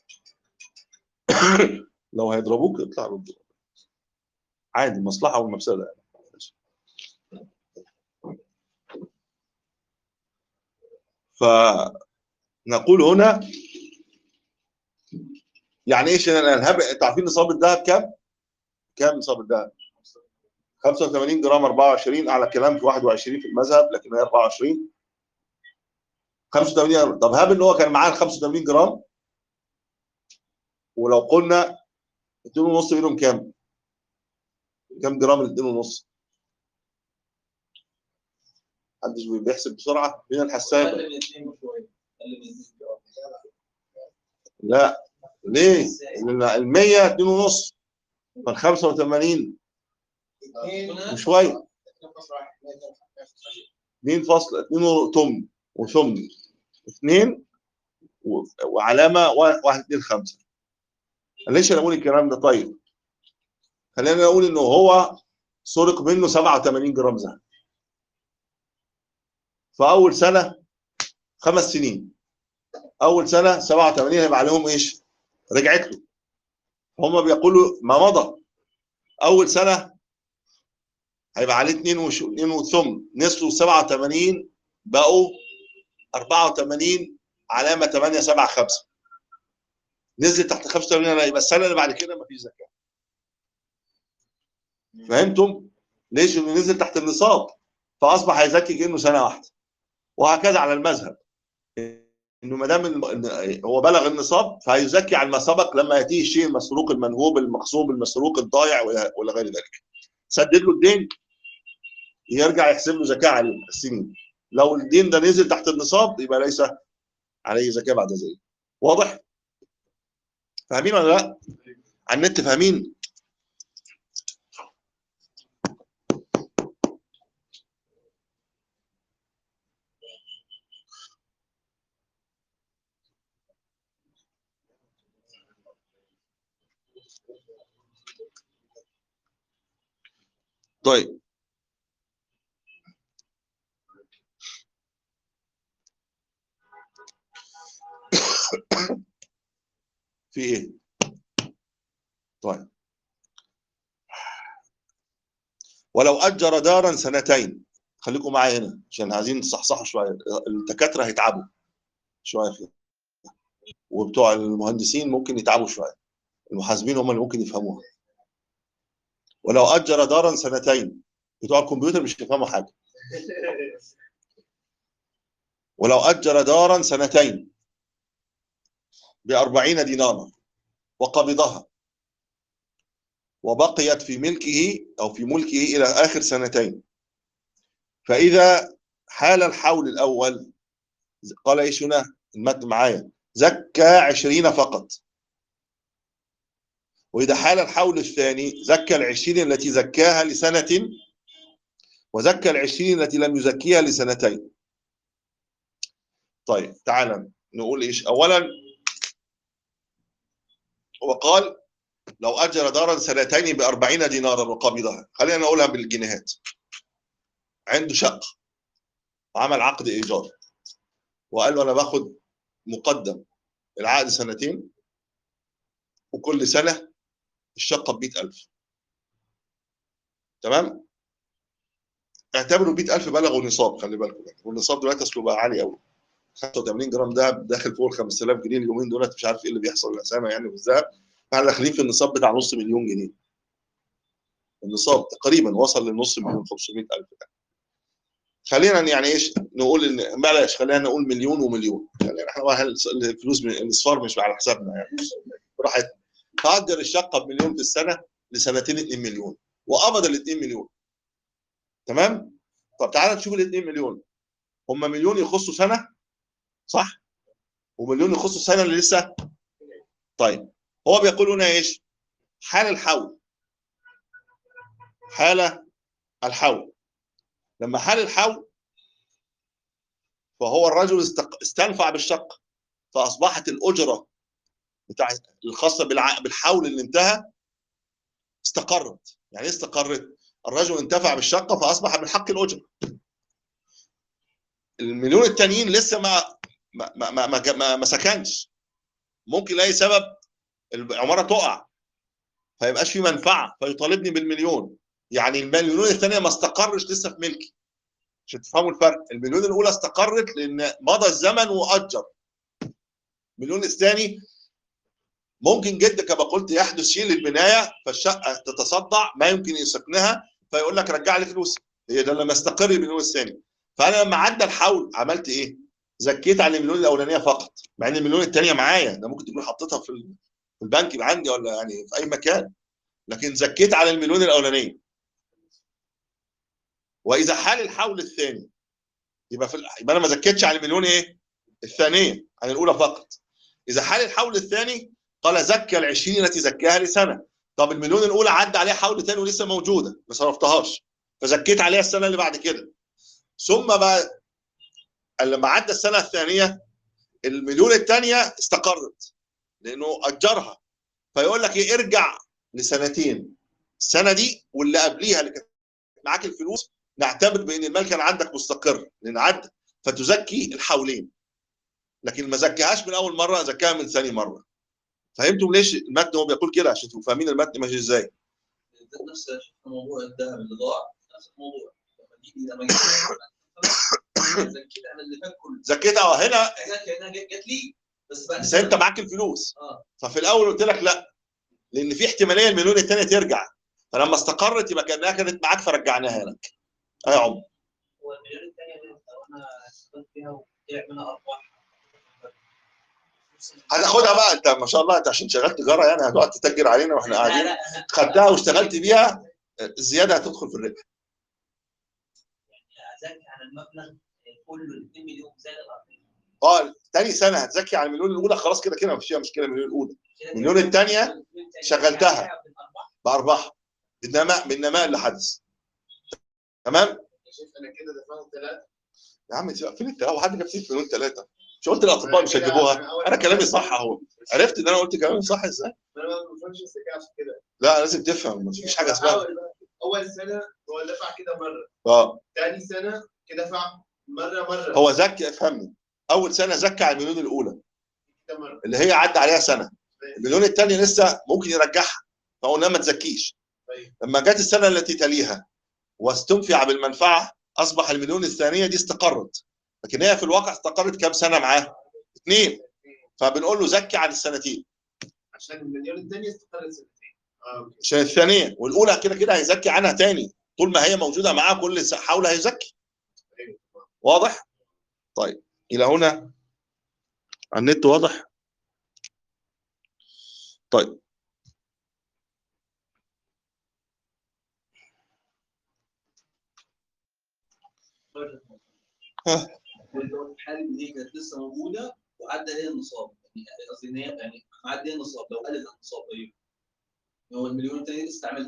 لو هيضربوك اطلع رد عادي مصلحه والمفسده فنقول هنا يعني ايش الهب انتوا عارفين نصاب الذهب كام؟ كام نصاب الذهب؟ 85 جرام 24 اعلى كلام في 21 في المذهب لكن هي 24 85 جرام. طب هاب ان هو كان معاه ال 85 جرام ولو قلنا 2 ونص منهم كام؟ كام جرام ال 2 ونص؟ محدش بيحسب بسرعه مين الحساب؟ اقل من اثنين وشويه اقل من اثنين لا ليه؟ لان ال 100 2 ونص فال 85 وشويه 2 فاصل 2 تم وثم 2 وعلامه 1 2 5 ليش انا اقول الكلام ده طيب خلينا نقول انه هو سرق منه 87 جرام ذهب فاول سنه خمس سنين اول سنه 87 هيبقى عليهم ايش؟ رجعت له هم بيقولوا ما مضى اول سنه هيبقى عليه 2 وش... 2 وثم نصفوا 87 بقوا 84 علامه 8 7 5 نزل تحت 85 يبقى السنه اللي بعد كده مفيش زكاه فهمتم؟ ليش؟ انه نزل تحت النصاب فاصبح هيزكي كانه سنه واحده وهكذا على المذهب انه ما دام هو بلغ النصاب فهيزكي عن ما سبق لما ياتيه الشيء المسروق المنهوب المغصوب المسروق الضائع ولا غير ذلك سدد له الدين يرجع يحسب له زكاه على السنين لو الدين ده نزل تحت النصاب يبقى ليس عليه زكاه بعد ذلك واضح فاهمين ولا لا على النت فاهمين طيب في ايه طيب ولو اجر دارا سنتين خليكم معايا هنا عشان عايزين تصحصحوا شويه الدكاتره هيتعبوا شويه فيه وبتوع المهندسين ممكن يتعبوا شويه المحاسبين هم اللي ممكن يفهموها ولو اجر دارا سنتين بتوع الكمبيوتر مش هيفهموا حاجه ولو اجر دارا سنتين بأربعين دينارا وقبضها وبقيت في ملكه أو في ملكه إلى آخر سنتين فإذا حال الحول الأول قال إيش هنا المد معايا زكى عشرين فقط وإذا حال الحول الثاني زكى العشرين التي زكاها لسنة وزكى العشرين التي لم يزكيها لسنتين طيب تعال نقول إيش أولا وقال لو أجر دارا سنتين بأربعين دينارا وقبضها خلينا نقولها بالجنيهات عنده شقة وعمل عقد إيجار وقال له أنا باخد مقدم العقد سنتين وكل سنة الشقة ب ألف تمام اعتبروا 100000 بلغوا نصاب خلي بالكم يعني والنصاب دلوقتي اصله بقى عالي قوي 85 جرام دهب داخل فوق ال 5000 جنيه اليومين دولت مش عارف ايه اللي بيحصل الاسامه يعني في الذهب احنا داخلين في النصاب بتاع نص مليون جنيه النصاب تقريبا وصل لنص مليون 500000 يعني. خلينا يعني ايش نقول ان بلاش خلينا نقول مليون ومليون يعني احنا الفلوس من الاصفار مش على حسابنا يعني براحتنا فاجر الشقه بمليون في السنه لسنتين 2 مليون وقبض ال 2 مليون تمام طب تعالى نشوف ال 2 مليون هم مليون يخصوا سنه صح ومليون يخصوا السنه اللي لسه طيب هو بيقول هنا ايش حال الحول حال الحول لما حال الحول فهو الرجل استق... استنفع بالشق فاصبحت الاجره بتاع الخاصه بالع... بالحول اللي انتهى استقرت يعني ايه استقرت الرجل انتفع بالشقه فاصبح من حق الاجره المليون التانيين لسه ما ما ما ما, ما, ما, ما سكنش ممكن لاي سبب العماره تقع فيبقاش في منفعه فيطالبني بالمليون يعني المليون الثانيه ما استقرش لسه في ملكي عشان تفهموا الفرق المليون الاولى استقرت لان مضى الزمن واجر المليون الثاني ممكن جدا كما قلت يحدث شيء للبنايه فالشقه تتصدع ما يمكن يسكنها فيقول لك رجع لي فلوسي هي ده لما استقر المليون الثاني فانا لما عدى الحول عملت ايه؟ زكيت على المليون الاولانيه فقط مع ان المليون الثانيه معايا ده ممكن تكون حطيتها في في البنك عندي ولا يعني في اي مكان لكن زكيت على المليون الاولانيه واذا حال الحول الثاني يبقى في يبقى انا ما زكيتش على المليون ايه؟ الثانيه عن الاولى فقط اذا حال الحول الثاني قال زكى ال20 التي زكاها لسنه طب المليون الاولى عدى عليها حول ثاني ولسه موجوده ما صرفتهاش فزكيت عليها السنه اللي بعد كده ثم بقى لما عدى السنه الثانيه المليون الثانيه استقرت لانه اجرها فيقول لك ايه ارجع لسنتين السنه دي واللي قبليها اللي كانت معاك الفلوس نعتبر بان المال كان عندك مستقر لان عدى فتزكي الحولين لكن ما زكاهاش من اول مره زكاها من ثاني مره فهمتم ليش المتن هو بيقول كده عشان تبقوا فاهمين المتن ماشي ازاي نفس موضوع الذهب اللي ضاع نفس الموضوع لما تيجي لما زكيت انا اللي فات كله زكيتها هنا هنا كانها جت جت لي بس بقى بس انت معاك الفلوس اه ففي الاول قلت لك لا لان في احتماليه المليون الثانيه ترجع فلما استقرت يبقى كانها كانت معاك فرجعناها لك اه يا عمر والمليون الثانيه دي لو انا اشتغلت فيها وطلع منها ارباح هتاخدها بقى انت ما شاء الله انت عشان شغال تجاره يعني هتقعد تتاجر علينا واحنا لا قاعدين لا خدتها واشتغلت بيها الزياده هتدخل في الربح ازكي على المبلغ كله ال 2 مليون زائد الارباح اه تاني سنه هتزكي على المليون الاولى خلاص كده كده مفيش فيها مشكله المليون الاولى المليون التانية شغلتها. بارباح بالنماء بالنماء اللي حدث تمام شايف انا كده دفعت ثلاثه يا عم انت فين انت هو حد جاب سيره مليون ثلاثه مش قلت الاطباء مش هيجيبوها انا كلامي صح اهو عرفت ان انا قلت كلامي صح ازاي انا ما بفهمش الذكاء عشان كده لا لازم تفهم مفيش حاجه اسمها بحاول بقى. اول سنه هو دفع كده مره اه ثاني سنه كده دفع مره مره هو ذكي افهمني اول سنه زكى على المليون الاولى كده مرة. اللي هي عدى عليها سنه المليون الثاني لسه ممكن يرجعها فقلنا ما تزكيش طيب. لما جت السنه التي تليها واستنفع بالمنفعه اصبح المليون الثانيه دي استقرت لكن هي في الواقع استقرت كام سنه معاه؟ اثنين فبنقول له زكي عن السنتين عشان المليون الثانية استقرت سنتين اه اوكي عشان الثانيه والاولى كده كده هيزكي عنها تاني طول ما هي موجوده معاه كل س- حول هيزكي أيوة. واضح؟ طيب الى هنا النت واضح؟ طيب ها. واللي في حاله ان هي كانت لسه موجوده وعدى عليها النصاب يعني قصدي ان هي يعني معدي عليها النصاب لو قلت النصاب طيب هو المليون الثاني استعملها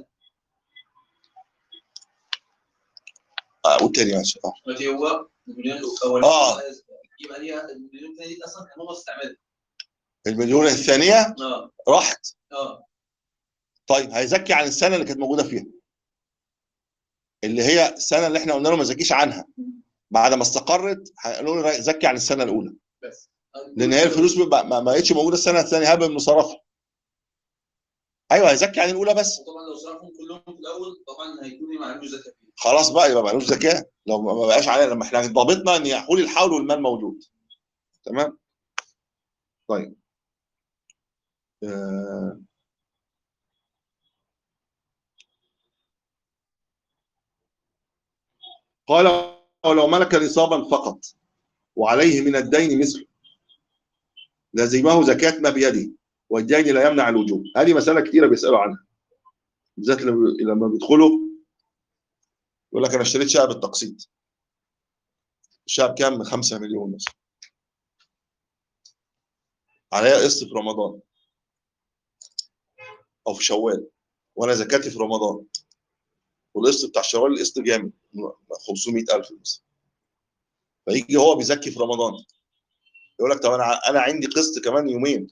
آه والتاني ماشي اه دلوقتي هو المليون الاول آه. يبقى ليها المليون الثاني دي اصلا كان هو استعملها المليون الثانيه اه راحت اه طيب هيزكي عن السنه اللي كانت موجوده فيها اللي هي السنه اللي احنا قلنا له ما زكيش عنها بعد ما استقرت هيقولوا له زكي عن السنه الاولى بس لان هي الفلوس ما ما بقتش موجوده السنه الثانيه هبل من صرفها ايوه هيزكي عن الاولى بس طبعا لو صرفهم كلهم في الاول طبعا هيكون معلوش زكاه فيه خلاص بقى يبقى معلوش زكاه لو ما ما بقاش علينا لما احنا ضابطنا ان يحول الحول والمال موجود تمام طيب آه. قال ولو ملك نصابا فقط وعليه من الدين مثله لزمه زكاة ما بيده والدين لا يمنع الوجوب هذه مسألة كثيرة بيسألوا عنها بالذات لما لما بيدخلوا يقول لك انا اشتريت شقه بالتقسيط الشقه بكام؟ 5 مليون مثلا عليها قسط في رمضان او في شوال وانا زكاتي في رمضان والقسط بتاع شوال القسط جامد 500000 مثلا فيجي هو بيزكي في رمضان يقول لك طب انا انا عندي قسط كمان يومين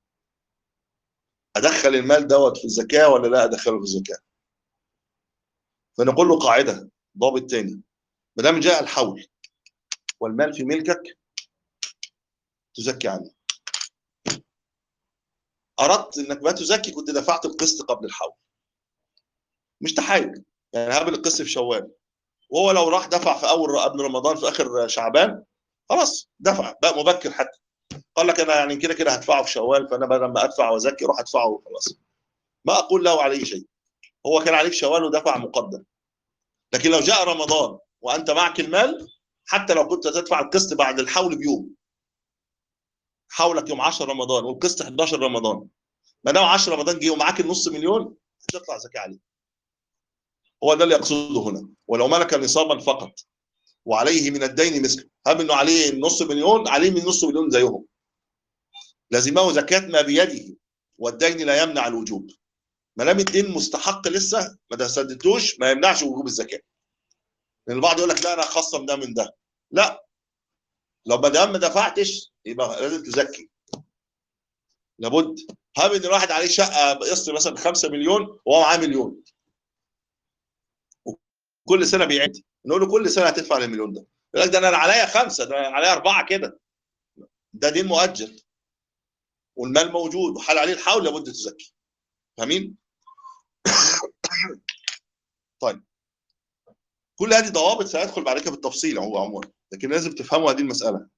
ادخل المال دوت في الزكاه ولا لا ادخله في الزكاه فنقول له قاعده ضابط تاني ما دام جاء الحول والمال في ملكك تزكي عنه اردت انك ما تزكي كنت دفعت القسط قبل الحول مش تحايل يعني هقابل القسط في شوال وهو لو راح دفع في اول قبل رمضان في اخر شعبان خلاص دفع بقى مبكر حتى قال لك انا يعني كده كده هدفعه في شوال فانا بدل ما ادفع وازكي اروح ادفعه وخلاص ما اقول له عليه شيء هو كان عليه في شوال ودفع مقدم لكن لو جاء رمضان وانت معك المال حتى لو كنت تدفع القسط بعد الحول بيوم حولك يوم 10 رمضان والقسط 11 رمضان ما دام 10 رمضان جه ومعاك النص مليون تطلع زكاه عليه هو ده اللي يقصده هنا ولو ملك نصابا فقط وعليه من الدين مثله هم انه عليه نص مليون عليه من نص مليون زيهم لازمه زكاه ما بيده والدين لا يمنع الوجوب ما دام الدين مستحق لسه ما سددتوش ما يمنعش وجوب الزكاه لان البعض يقول لك لا انا خصم ده من ده لا لو ما دام ما دفعتش يبقى لازم تزكي لابد هاب ان الواحد عليه شقه بقسط مثلا 5 مليون وهو معاه مليون كل سنه بيعد نقول له كل سنه هتدفع المليون ده يقول لك ده انا عليا خمسه ده أنا عليا اربعه كده ده دين مؤجل والمال موجود وحال عليه الحول لابد تزكي فاهمين؟ طيب كل هذه ضوابط سيدخل بعد كده بالتفصيل هو عموما لكن لازم تفهموا هذه المساله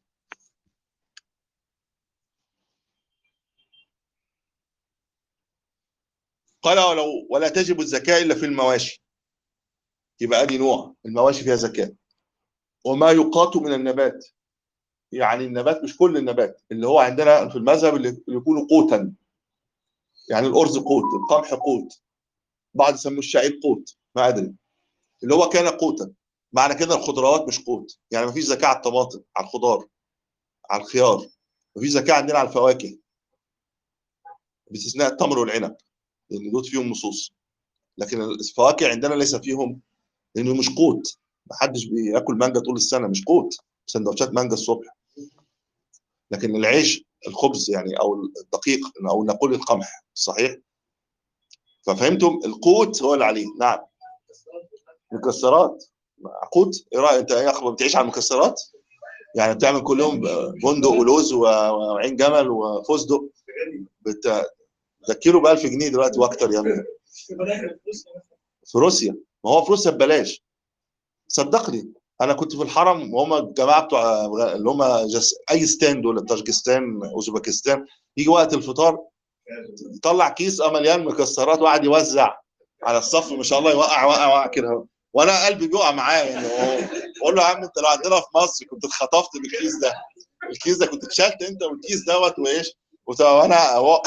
قال ولو ولا تجب الزكاه الا في المواشي يبقى ادي نوع المواشي فيها زكاه وما يقات من النبات يعني النبات مش كل النبات اللي هو عندنا في المذهب اللي يكون قوتا يعني الارز قوت القمح قوت بعض يسموه الشعير قوت ما ادري اللي هو كان قوتا معنى كده الخضروات مش قوت يعني ما فيش زكاه على الطماطم على الخضار على الخيار ما فيش زكاه عندنا على الفواكه باستثناء التمر والعنب لان دول فيهم نصوص لكن الفواكه عندنا ليس فيهم لانه مش قوت ما حدش بياكل مانجا طول السنه مش قوت سندوتشات مانجا الصبح لكن العيش الخبز يعني او الدقيق او نقول القمح صحيح ففهمتم القوت هو اللي عليه نعم مكسرات قوت ايه رايك انت ايه اخبار بتعيش على المكسرات يعني بتعمل كل يوم بندق ولوز و- وعين جمل وفستق بت... ده الكيلو ب 1000 جنيه دلوقتي واكتر يا ابني في روسيا ما هو في روسيا ببلاش صدقني انا كنت في الحرم وهم الجماعه بتوع اللي هم جس... اي ستان دول طاجكستان اوزبكستان يجي وقت الفطار يطلع كيس اه مليان مكسرات وقعد يوزع على الصف ما شاء الله يوقع وقع وقع كده وانا قلبي بيقع معاه يعني هو- بقول له يا عم انت لو عندنا في مصر كنت اتخطفت بالكيس ده الكيس ده كنت اتشلت انت والكيس دوت وايش وت- وانا هو-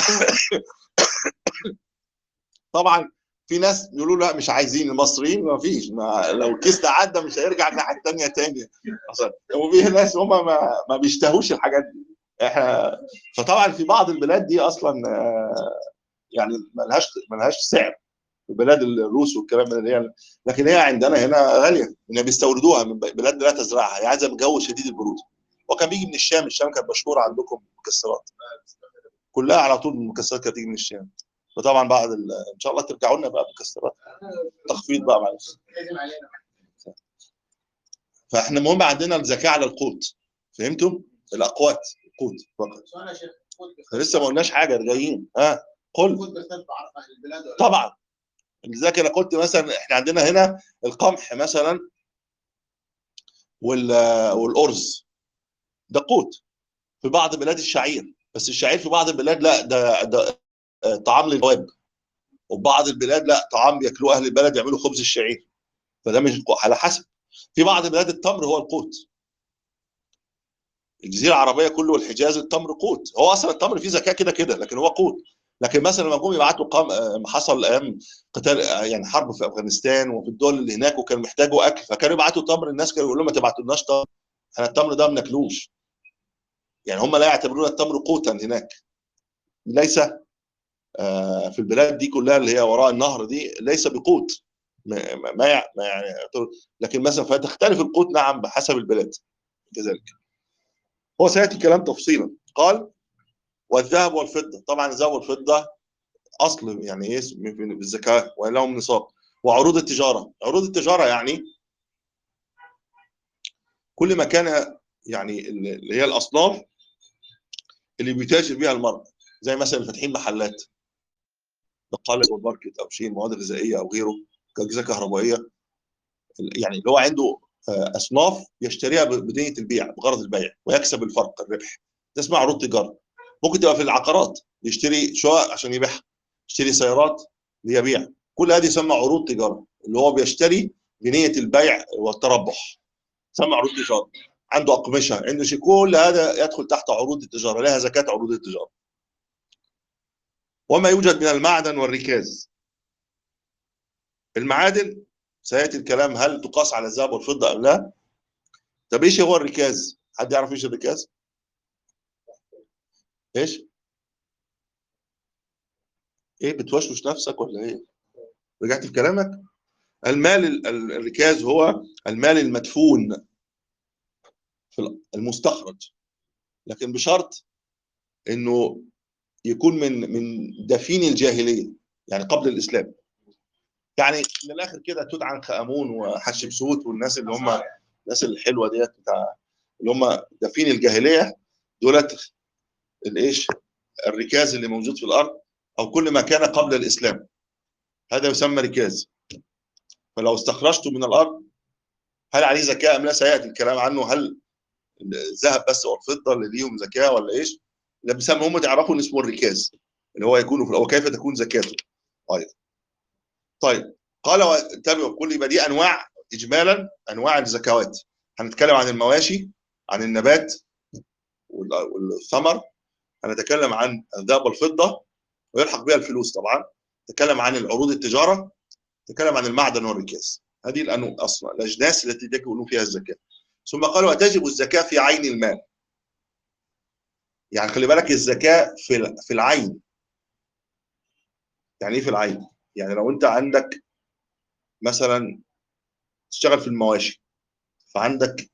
طبعا في ناس يقولوا لا مش عايزين المصريين ما فيش ما لو الكيس ده عدى مش هيرجع الناحيه الثانيه تاني أصلاً. وفي ناس هم ما, ما بيشتهوش الحاجات دي احنا فطبعا في بعض البلاد دي اصلا آه، يعني ملهاش ملهاش سعر في بلاد الروس والكلام اللي هي لكن هي عندنا هنا غاليه ان بيستوردوها من بلاد لا تزرعها هي عايزه جو شديد البروده وكان بيجي من الشام الشام كانت مشهوره عندكم مكسرات كلها على طول المكسرات كانت تيجي من الشام فطبعا بعد ال- ان شاء الله ترجعوا لنا بقى مكسرات تخفيض بقى معلش لازم علينا فاحنا المهم عندنا الزكاه على القوت فهمتوا؟ الاقوات القوت فقط سؤال يا شيخ خد إحنا لسه ما قلناش حاجه جايين ها قل خد بيختلف عن البلاد ولا طبعا لذلك انا قلت مثلا احنا عندنا هنا القمح مثلا وال والارز ده قوت في بعض بلاد الشعير بس الشعير في بعض البلاد لا ده ده آه، طعام للدواب وفي بعض البلاد لا طعام بياكلوه اهل البلد يعملوا خبز الشعير فده مش قو- على حسب في بعض بلاد التمر هو القوت الجزيره العربيه كله والحجاز التمر قوت هو اصلا التمر فيه زكاه كده كده لكن هو قوت لكن مثلا لما جم يبعتوا قام آه، حصل ايام قتال آه، يعني حرب في افغانستان وفي الدول اللي هناك وكانوا محتاجوا اكل فكانوا يبعتوا تمر الناس كانوا يقولوا لهم ما تبعتولناش تمر احنا التمر ده ما بناكلوش يعني هم لا يعتبرون التمر قوتا هناك ليس آه، في البلاد دي كلها اللي هي وراء النهر دي ليس بقوت ما ما- ما يع- ما يعني لكن مثلا فتختلف القوت نعم بحسب البلاد كذلك هو سياتي كلام تفصيلا قال والذهب والفضه طبعا الذهب والفضه اصل يعني ايه من- من- بالزكاه ولهم نصاب وعروض التجاره عروض التجاره يعني كل ما كان يعني اللي هي الاصناف اللي بيتاجر بيها المرء زي مثلا اللي فاتحين محلات بقاله او ماركت او شيء مواد غذائيه او غيره كاجهزه كهربائيه يعني اللي هو عنده آه، اصناف يشتريها ب- بنيه البيع بغرض البيع ويكسب الفرق الربح ده اسمها عروض تجاره ممكن تبقى في العقارات يشتري شقق عشان يبيعها يشتري سيارات ليبيع كل هذه يسمى عروض تجاره اللي هو بيشتري بنيه البيع والتربح يسمى عروض تجاره عنده اقمشه عنده شيء كل هذا يدخل تحت عروض التجاره لها زكاه عروض التجاره وما يوجد من المعدن والركاز المعادن سياتي الكلام هل تقاس على الذهب والفضه ام لا طب ايش هو الركاز حد يعرف ايش الركاز ايش ايه بتوشوش نفسك ولا ايه رجعت في كلامك المال ال- ال- الركاز هو المال المدفون في ال- المستخرج لكن بشرط انه يكون من من دفين الجاهليه يعني قبل الاسلام يعني من الاخر كده توت عنخ امون وحتشبسوت والناس اللي هم الناس الحلوه ديت بتاع اللي هم دفين الجاهليه دولت الايش الركاز اللي موجود في الارض او كل ما كان قبل الاسلام هذا يسمى ركاز فلو استخرجته من الارض هل عليه زكاه ام لا سياتي الكلام عنه هل الذهب بس او الفضه اللي ليهم زكاه ولا ايش؟ اللي بيسموا هم تعرفوا ان اسمه الركاز اللي هو يكون في وكيف تكون زكاته ايضا طيب قال وانتبهوا كل يبقى دي انواع اجمالا انواع الزكوات هنتكلم عن المواشي عن النبات وال- والثمر هنتكلم عن الذهب والفضه ويلحق بها الفلوس طبعا نتكلم عن العروض التجاره نتكلم عن المعدن والركاز هذه الأنو... اصلا الاجناس التي يكون فيها الزكاه ثم قال وتجب الزكاه في عين المال يعني خلي بالك الزكاه في ال- في العين يعني ايه في العين يعني لو انت عندك مثلا تشتغل في المواشي فعندك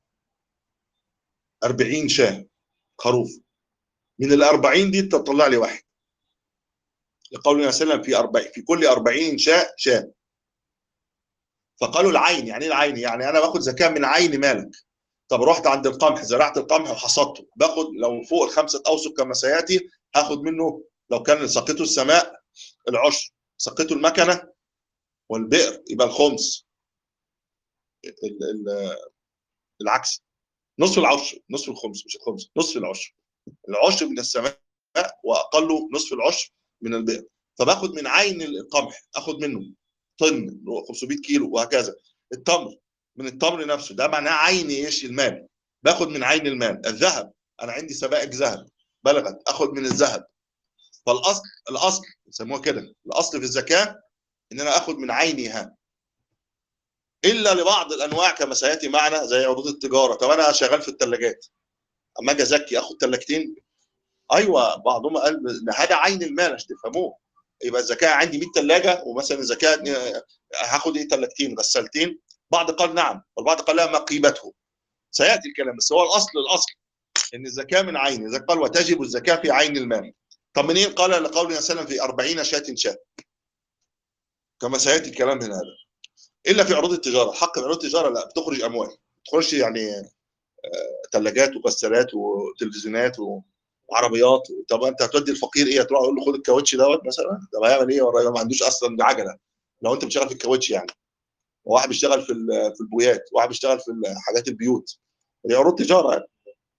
40 شاه خروف من ال 40 دي تطلع لي واحد لقول النبي صلى الله عليه وسلم في 40 في كل 40 شاة شاة فقالوا العين يعني ايه العين يعني انا باخد زكاه من عين مالك طب رحت عند القمح زرعت القمح وحصدته باخد لو فوق الخمسه اوسق كما سياتي هاخد منه لو كان سقيته السماء العشر سقيته المكنه والبئر يبقى الخمس ال- ال- العكس نصف العشر نصف الخمس مش الخمس نصف العشر العشر من السماء واقله نصف العشر من البئر فباخد من عين القمح اخد منه طن 500 كيلو وهكذا التمر من التمر نفسه ده معناه عين ايش المال باخد من عين المال الذهب انا عندي سبائك ذهب بلغت اخد من الذهب فالاصل الاصل يسموها كده الاصل في الزكاه ان انا اخد من عينها الا لبعض الانواع كما سياتي معنا زي عروض التجاره طب انا شغال في الثلاجات اما اجي ازكي اخد ثلاجتين ايوه بعضهم قال ده هذا عين المال عشان تفهموه يبقى الزكاه عندي 100 ثلاجه ومثلا الزكاه هاخد ايه ثلاجتين غسالتين بعض قال نعم والبعض قال لا ما قيمته سياتي الكلام بس هو الاصل الاصل ان الزكاه من عين اذا قال وتجب الزكاه في عين المال طب منين قال لقوله صلى الله عليه وسلم في 40 شاة شاة كما سياتي الكلام من هذا الا في عروض التجاره حق من عروض التجاره لا بتخرج اموال ما بتخرجش يعني ثلاجات وغسالات وتلفزيونات و... وعربيات طب انت هتودي الفقير ايه تروح اقول له خد الكاوتش دوت مثلا طب هيعمل ايه والراجل ما عندوش اصلا عجله لو انت بتشتغل في الكاوتش يعني وواحد بيشتغل في ال- في البويات وواحد بيشتغل في حاجات البيوت دي عروض تجاره يعني.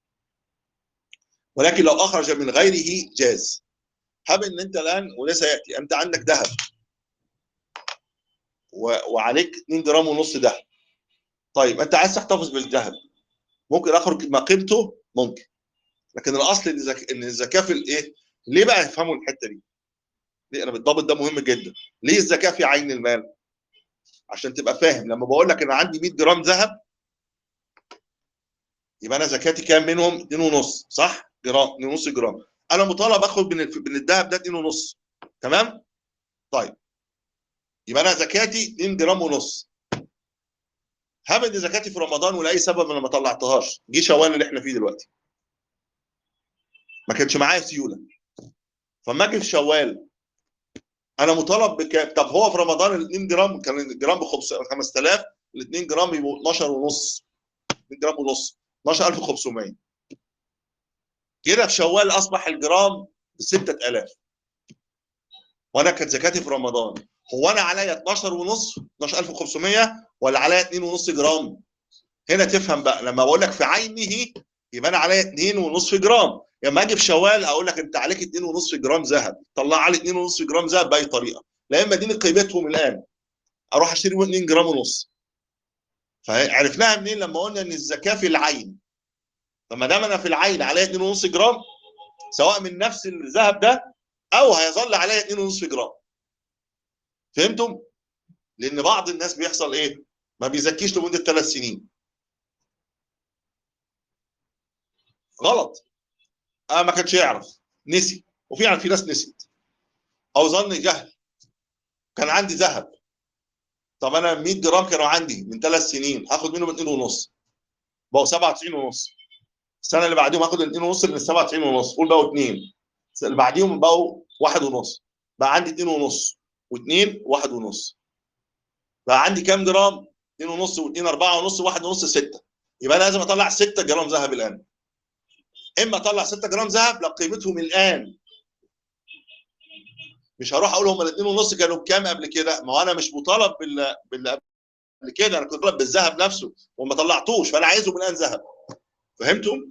ولكن لو اخرج من غيره جاز هب ان انت الان وده سياتي انت عندك ذهب و- وعليك 2 جرام ونص ذهب طيب انت عايز تحتفظ بالذهب ممكن اخرج ما قيمته ممكن لكن الاصل ان الزك... ان الزكاه في الايه ليه بقى يفهموا الحته دي ليه انا بالضبط ده مهم جدا ليه الزكاه في عين المال عشان تبقى فاهم لما بقول لك انا عندي 100 جرام ذهب يبقى انا زكاتي كام منهم 2 ونص صح جرام 2 ونص جرام انا مطالب اخد من ال- من الذهب ده 2 ونص تمام طيب يبقى انا زكاتي 2 جرام ونص هبد زكاتي في رمضان ولاي سبب انا ما طلعتهاش جه شوال اللي احنا فيه دلوقتي ما كانش معايا سيوله فما اجي في شوال انا مطالب بكام طب هو في رمضان ال 2 جرام كان الجرام ب 5000 ال 2 جرام يبقوا 12 ونص 2 جرام ونص 12500 كده في شوال اصبح الجرام ب 6000 وانا كانت زكاتي في رمضان هو انا عليا 12 ونص 12500 ولا عليا 2 ونص جرام هنا تفهم بقى لما بقول لك في عينه يبقى انا عليا 2 ونص جرام لما اجي في شوال اقول لك انت عليك 2 ونص جرام ذهب طلع لي 2 ونص جرام ذهب باي طريقه لا اما اديني قيمتهم الان اروح اشتري 2 جرام ونص فعرفناها منين لما قلنا ان الزكاه في العين فما دام انا في العين عليا 2 ونص جرام سواء من نفس الذهب ده او هيظل عليا 2 ونص جرام فهمتم؟ لان بعض الناس بيحصل ايه؟ ما بيزكيش لمده ثلاث سنين غلط اه ما كانش يعرف نسي وفعلا في ناس نسيت او ظن جهل كان عندي ذهب طب انا 100 جرام كانوا عندي من ثلاث سنين هاخد منهم 2 ونص بقوا 97 ونص السنه اللي بعديهم هاخد ال 2 ونص من ال 97 ونص قول بقوا 2 اللي بعديهم بقوا 1 ونص بقى عندي 2 ونص و2 1 ونص بقى عندي كام جرام 2 ونص و2 4 ونص و1 ونص 6 يبقى انا لازم اطلع 6 جرام ذهب الان اما اطلع 6 جرام ذهب لو قيمتهم الان مش هروح اقول هم الاثنين ونص كانوا بكام قبل كده ما هو انا مش مطالب بال بال قبل كده انا كنت طالب بالذهب نفسه وما طلعتوش فانا عايزهم الان ذهب فهمتم؟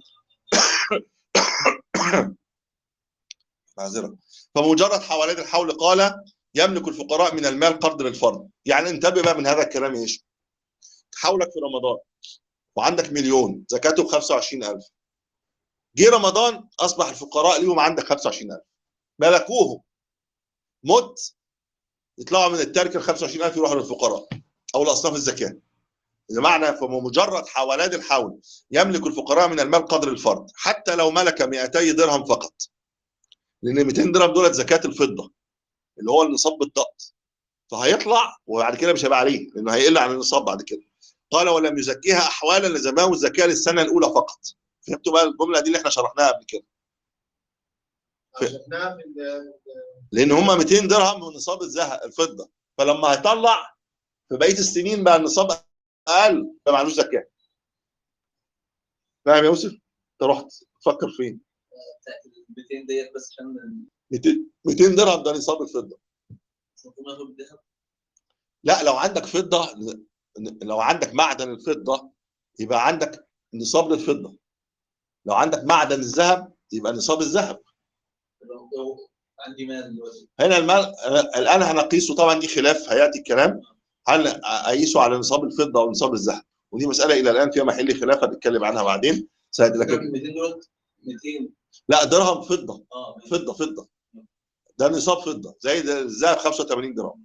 معذره فمجرد حوالين الحول قال يملك الفقراء من المال قرض للفرد يعني انتبه بقى من هذا الكلام ايش؟ حولك في رمضان وعندك مليون زكاته ب 25000 جه رمضان اصبح الفقراء ليهم عندك 25000 ملكوه مت يطلعوا من التركه ال 25000 يروحوا للفقراء او لاصناف الزكاه بمعنى فمجرد حولان الحول يملك الفقراء من المال قدر الفرد حتى لو ملك 200 درهم فقط لان 200 درهم دولت زكاه الفضه اللي هو النصاب بالضبط فهيطلع وبعد كده مش هيبقى عليه لانه هيقل عن النصاب بعد كده قال ولم يزكيها احوالا لزماه الزكاه للسنه الاولى فقط فهمتوا بقى الجمله دي اللي احنا شرحناها قبل كده شفناها في ال- لان هم 200 درهم من نصاب الذهب الفضه فلما هيطلع في بقيه السنين بقى النصاب اقل فما معلوش زكاه فاهم يا يوسف؟ انت رحت تفكر فين؟ بتاعت ال 200 ديت بس عشان 200 200 درهم ده نصاب الفضه مش المفروض ناخد الذهب لا لو عندك فضه لو عندك معدن الفضه يبقى عندك نصاب للفضه لو عندك معدن الذهب يبقى نصاب الذهب لو لو عندي مال دلوقتي هنا المال الان هنقيسه طبعا دي خلاف هياتي الكلام هل اقيسه على نصاب الفضه او نصاب الذهب ودي مساله الى الان فيها محل خلاف هنتكلم عنها بعدين سهل لك 200 دولار 200 لا درهم فضه اه ماشي. فضه فضه ده نصاب فضه زي ده الذهب 85 جرام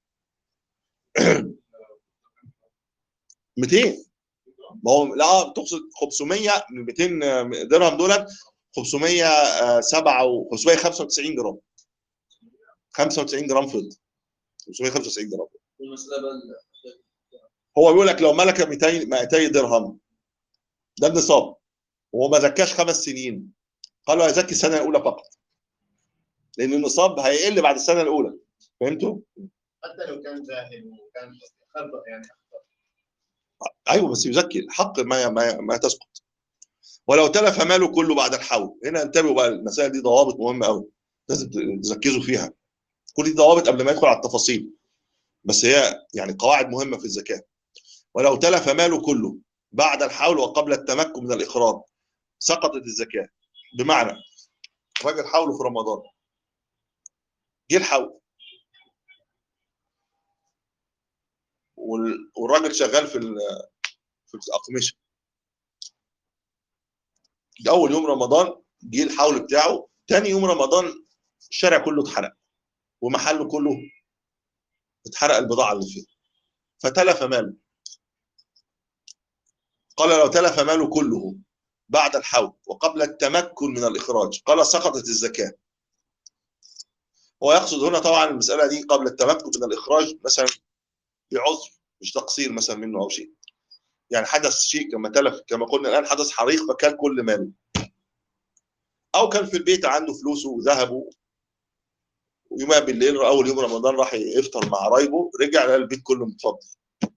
200 ما هو لا تقصد 500 من 200 درهم دولت 507 و 595 جرام 95 جرام فضه 595 جرام والمساله بقى ال- هو بيقول لك لو ملك 200 200 درهم ده النصاب وهو ما زكاش خمس سنين قالوا هيزكي السنه الاولى فقط لان النصاب هيقل بعد السنه الاولى فهمتوا؟ حتى لو كان جاهل وكان خطأ يعني ايوه بس يزكي الحق ما ما, ما تسقط ولو تلف ماله كله بعد الحول هنا انتبهوا بقى المسائل دي ضوابط مهمه قوي لازم تركزوا فيها كل دي ضوابط قبل ما يدخل على التفاصيل بس هي يعني قواعد مهمه في الزكاه ولو تلف ماله كله بعد الحول وقبل التمكن من الاخراج سقطت الزكاه بمعنى راجل حوله في رمضان جه الحول وال- والراجل شغال في ال- في الاقمشه ده اول يوم رمضان جه الحول بتاعه تاني يوم رمضان الشارع كله اتحرق ومحله كله اتحرق البضاعه اللي فيه فتلف ماله قال لو تلف ماله كله بعد الحول وقبل التمكن من الاخراج قال سقطت الزكاه هو يقصد هنا طبعا المساله دي قبل التمكن من الاخراج مثلا بعذر مش تقصير مثلا منه او شيء يعني حدث شيء كما تلف كما قلنا الان حدث حريق فكل كل ماله او كان في البيت عنده فلوسه وذهبه ويومها بالليل اول يوم رمضان راح يفطر مع قرايبه رجع لقى البيت كله متفضي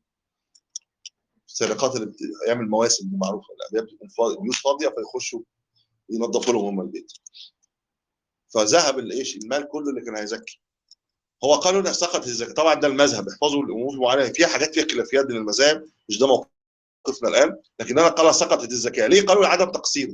السرقات اللي بت... ايام المواسم دي معروفه الابيات بتكون فاضي البيوت فاضيه فيخشوا ينظفوا لهم هم البيت فذهب الايش المال كله اللي كان هيزكي هو قالوا انها سقطت الزكاه طبعا ده المذهب احفظوا الامور معينه فيها حاجات فيها خلافيات بين المذاهب مش ده موقفنا الان لكن انا قال سقطت الزكاه ليه قالوا لعدم تقصيره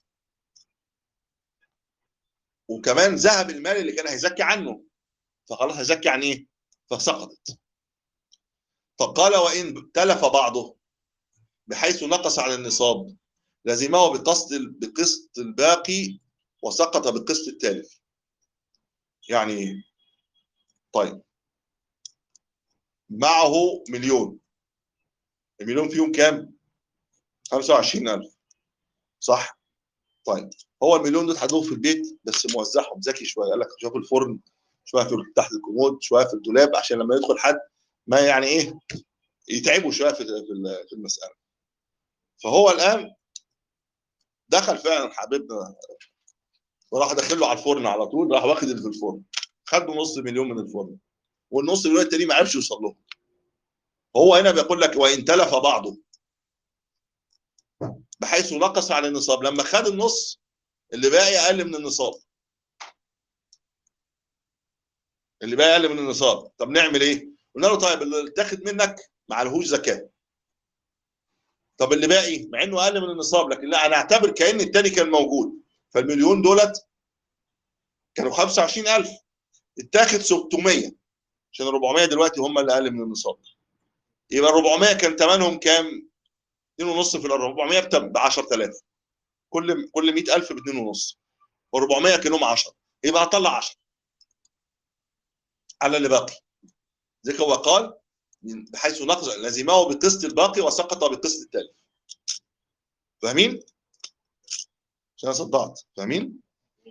وكمان ذهب المال اللي كان هيزكي عنه فخلاص هيزكي عن ايه فسقطت فقال وان تلف بعضه بحيث نقص عن النصاب لزمه بقسط بقسط الباقي وسقط بالقسط التالف يعني ايه طيب معه مليون المليون فيهم كام 25000 صح طيب هو المليون دول هدوه في البيت بس موزعهم ذكي شويه قال لك شويه في الفرن شويه في تحت الكومود شويه في الدولاب عشان لما يدخل حد ما يعني ايه يتعبوا شويه في في في المساله فهو الان دخل فعلا حبيبنا وراح داخل له على الفرن على طول راح واخد اللي في الفرن خد له نص مليون من الفرن والنص مليون التاني ما عرفش يوصل له هو هنا بيقول لك وان تلف بعضه بحيث نقص عن النصاب لما خد النص اللي باقي اقل من النصاب اللي باقي اقل من النصاب طب نعمل ايه قلنا له طيب اللي اتاخد منك ما عليهوش زكاه طب اللي باقي مع انه اقل من النصاب لكن لا انا اعتبر كان التاني كان موجود فالمليون دولت كانوا 25000 اتاخد 600 عشان 400 دلوقتي هم اللي اقل من النصاب يبقى 400 كان ثمنهم كام 2.5 في ال 400 ب 10000 كل كل 100000 ب 2.5 و400 كانهم 10 يبقى هطلع 10 على اللي باقي ذلك هو قال بحيث نقص لزمه بقسط الباقي وسقط بقسط التالف فاهمين؟ عشان انا صدعت فاهمين؟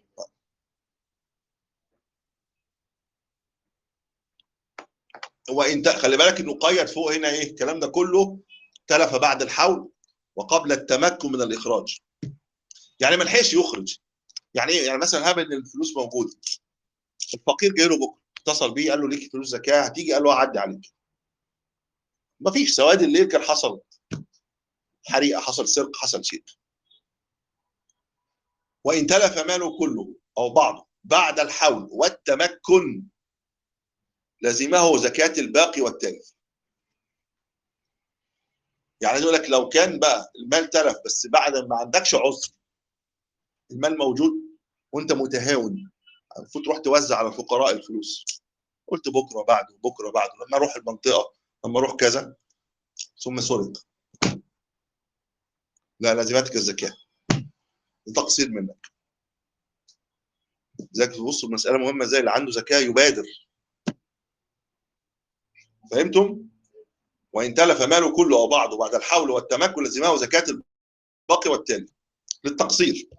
هو انت خلي بالك انه قيد فوق هنا ايه الكلام ده كله تلف بعد الحول وقبل التمكن من الاخراج يعني ما لحقش يخرج يعني ايه يعني مثلا هاب ان الفلوس موجوده الفقير جاي له بكره اتصل بيه قال له ليك فلوس زكاه هتيجي قال له اعدي عليك ما فيش سواد الليل كان حصل حريقه حصل سرقه حصل شيء وان تلف ماله كله او بعضه بعد الحول والتمكن لزمه زكاه الباقي والتالف يعني يقول لك لو كان بقى المال تلف بس بعد ما عندكش عذر المال موجود وانت متهاون المفروض تروح توزع على الفقراء الفلوس قلت بكره بعده بكره بعده لما اروح المنطقه لما اروح كذا ثم سرق لا لازمتك الزكاه ده تقصير منك لذلك تبص المساله مهمه ازاي اللي عنده زكاه يبادر فهمتم؟ وان تلف ماله كله او بعضه بعد الحول والتمكن لزمه زكاه الباقي والتالي للتقصير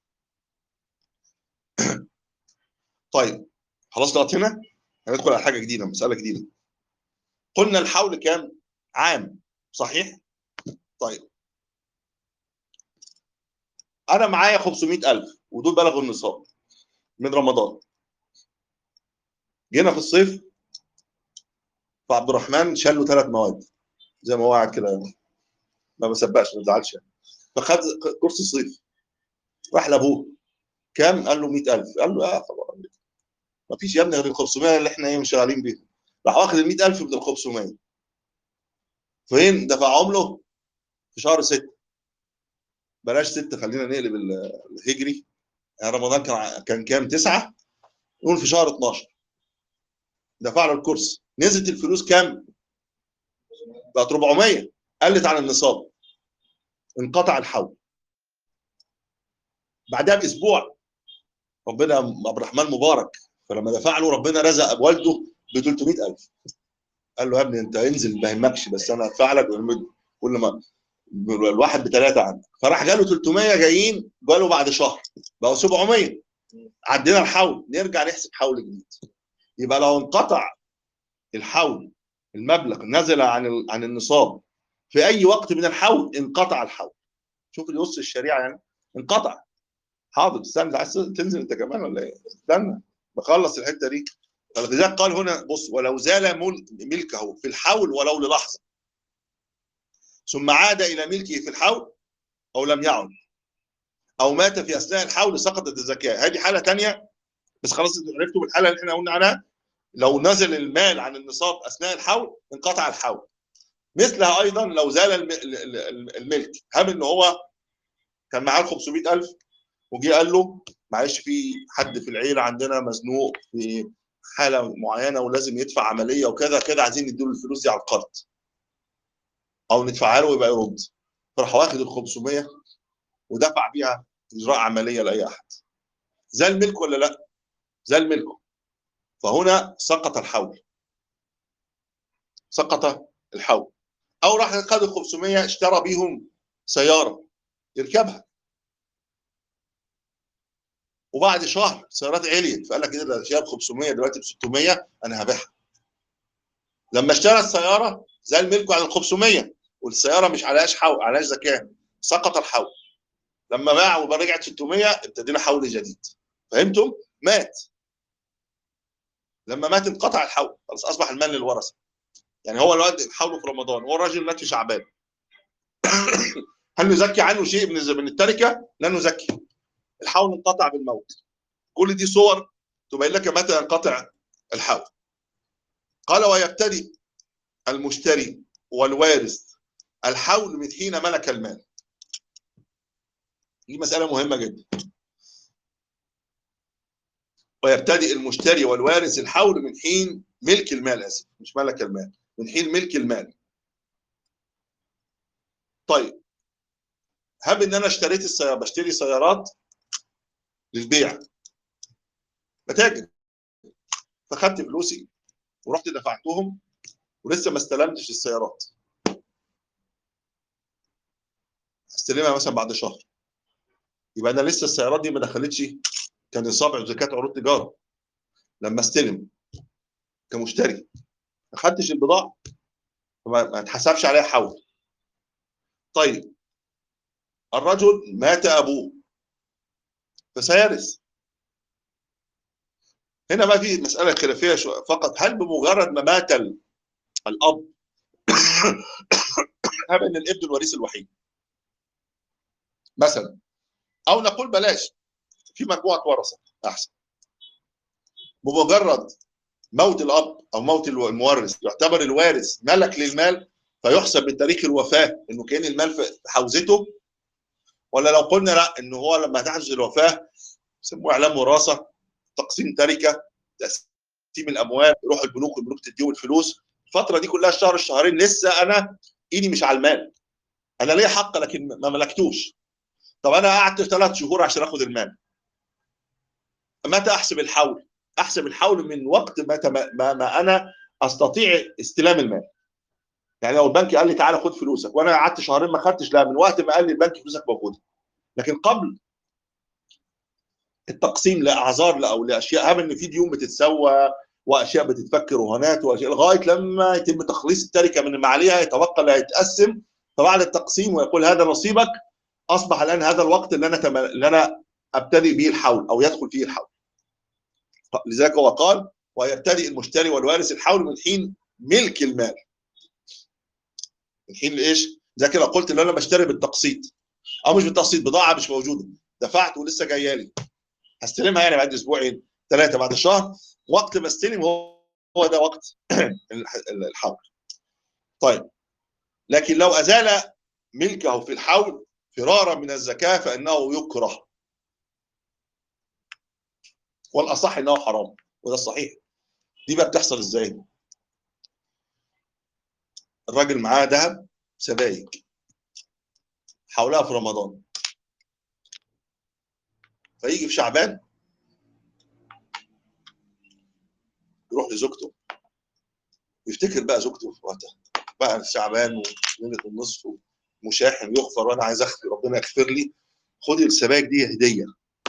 طيب خلاص لغايه هنا هندخل على حاجه جديده مساله جديده قلنا الحول كام عام صحيح طيب انا معايا 500000 ودول بلغوا النصاب من رمضان جينا في الصيف فعبد الرحمن شال له ثلاث مواد زي ما هو قاعد كده ما بسبقش ما تزعلش يعني فخد كورس الصيف راح لابوه كام؟ قال له 100000 قال له اه خلاص ما فيش يا ابني غير ال 500 اللي احنا ايه شغالين بيهم راح واخد ال 100000 من ال 500 فين دفعهم له في شهر 6 بلاش 6 خلينا نقلب ال- الهجري يعني رمضان كان كان كام 9 نقول في شهر 12 دفع له الكورس نزلت الفلوس كام؟ بقت 400 قلت عن النصاب انقطع الحول بعدها باسبوع ربنا عبد الرحمن مبارك فلما دفع له ربنا رزق والده ب 300000 قال له يا ابني انت انزل ما يهمكش بس انا ادفع لك كل ما الواحد بثلاثه عندك فراح جاله 300 جايين جاله بعد شهر بقوا 700 عدينا الحول نرجع نحسب حول جديد يبقى لو انقطع الحول المبلغ نزل عن ال- عن النصاب في اي وقت من الحول انقطع الحول شوف يوصي الشريعه يعني انقطع حاضر استنى عايز تنزل انت كمان ولا ايه؟ استنى بخلص الحته دي فلذلك قال هنا بص ولو زال مل- ملكه في الحول ولو للحظه ثم عاد الى ملكه في الحول او لم يعد او مات في اثناء الحول سقطت الزكاه هذه حاله ثانيه بس خلاص انتوا عرفتوا الحاله اللي احنا قلنا عنها لو نزل المال عن النصاب اثناء الحول انقطع الحول مثلها ايضا لو زال الم- ال- ال- الملك هب ان هو كان معاه ال 500000 وجي قال له معلش في حد في العيله عندنا مزنوق في حاله معينه ولازم يدفع عمليه وكذا كذا عايزين نديله الفلوس دي على القرض او ندفعها له ويبقى يرد فراح واخد ال 500 ودفع بيها اجراء عمليه لاي احد زال ملك ولا لا؟ زال ملكه فهنا سقط الحول سقط الحول او راح خد ال 500 اشترى بيهم سياره يركبها وبعد شهر السيارات عليت فقال لك ايه ده شاب 500 دلوقتي ب 600 انا هبيعها لما اشترى السياره زال ملكه عن ال 500 والسياره مش عليهاش حول عليهاش زكاه سقط الحول لما باع وبقى رجعت 600 ابتدينا حول جديد فهمتم؟ مات لما مات انقطع الحول خلاص اصبح المال للورثه يعني هو الوقت حوله في رمضان هو الراجل مات في شعبان هل نزكي عنه شيء من من التركه؟ لا نزكي الحول انقطع بالموت كل دي صور تبين لك متى ينقطع الحول قال ويبتدي المشتري والوارث الحول من حين ملك المال دي مسألة مهمة جدا ويبتدئ المشتري والوارث الحول من حين ملك المال اسف مش ملك المال من حين ملك المال طيب هب ان انا اشتريت السيارة بشتري سيارات للبيع بتاجر فخدت فلوسي ورحت دفعتهم ولسه ما استلمتش السيارات هستلمها مثلا بعد شهر يبقى انا لسه السيارات دي ما دخلتش كان نصاب زكاه عروض تجاره لما استلم كمشتري ما خدتش البضاعه فما ما اتحسبش عليها حول طيب الرجل مات ابوه فسيرث هنا ما في مساله خلافيه شو- فقط هل بمجرد ما مات ال- الاب هب ان الابن الوريث الوحيد مثلا او نقول بلاش في مجموعه ورثه احسن بمجرد موت الاب او موت الو- المورث يعتبر الوارث ملك للمال فيحسب بتاريخ الوفاه انه كان المال في حوزته ولا لو قلنا لا انه هو لما تحدث الوفاه يسموه اعلام وراثه تقسيم تركه تقسيم الاموال يروح البنوك البنوك تديهم الفلوس الفتره دي كلها الشهر الشهرين لسه انا ايدي مش على المال انا ليا حق لكن ما ملكتوش طب انا قعدت ثلاث شهور عشان اخد المال متى احسب الحول احسب الحول من وقت متى ما, ما, ما انا استطيع استلام المال يعني لو البنك قال لي تعالى خد فلوسك وانا قعدت شهرين ما خدتش لا من وقت ما قال لي البنك فلوسك موجوده لكن قبل التقسيم لاعذار لا- او لاشياء هم ان في ديون بتتسوى واشياء بتتفك رهانات واشياء لغايه لما يتم تخليص التركه من ما عليها يتبقى اللي هيتقسم فبعد التقسيم ويقول هذا نصيبك اصبح الان هذا الوقت اللي انا تم... اللي انا ابتدئ به الحول او يدخل فيه الحول لذلك هو قال ويبتدئ المشتري والوارث الحول من حين ملك المال من حين ايش؟ زي كده قلت ان انا بشتري بالتقسيط او مش بالتقسيط بضاعه مش موجوده دفعت ولسه جايه لي هستلمها يعني بعد اسبوعين ثلاثه بعد شهر وقت ما استلم هو هو ده وقت الح- الحول طيب لكن لو ازال ملكه في الحول فرارا من الزكاه فانه يكره والاصح انه حرام وده الصحيح دي بقى بتحصل ازاي الراجل معاه ذهب سبايك حولها في رمضان فيجي في شعبان يروح لزوجته ويفتكر بقى زوجته في وقتها بقى في شعبان وليله النصف ومشاحن يغفر وانا عايز اخفي ربنا يغفر لي خدي السبايك دي هديه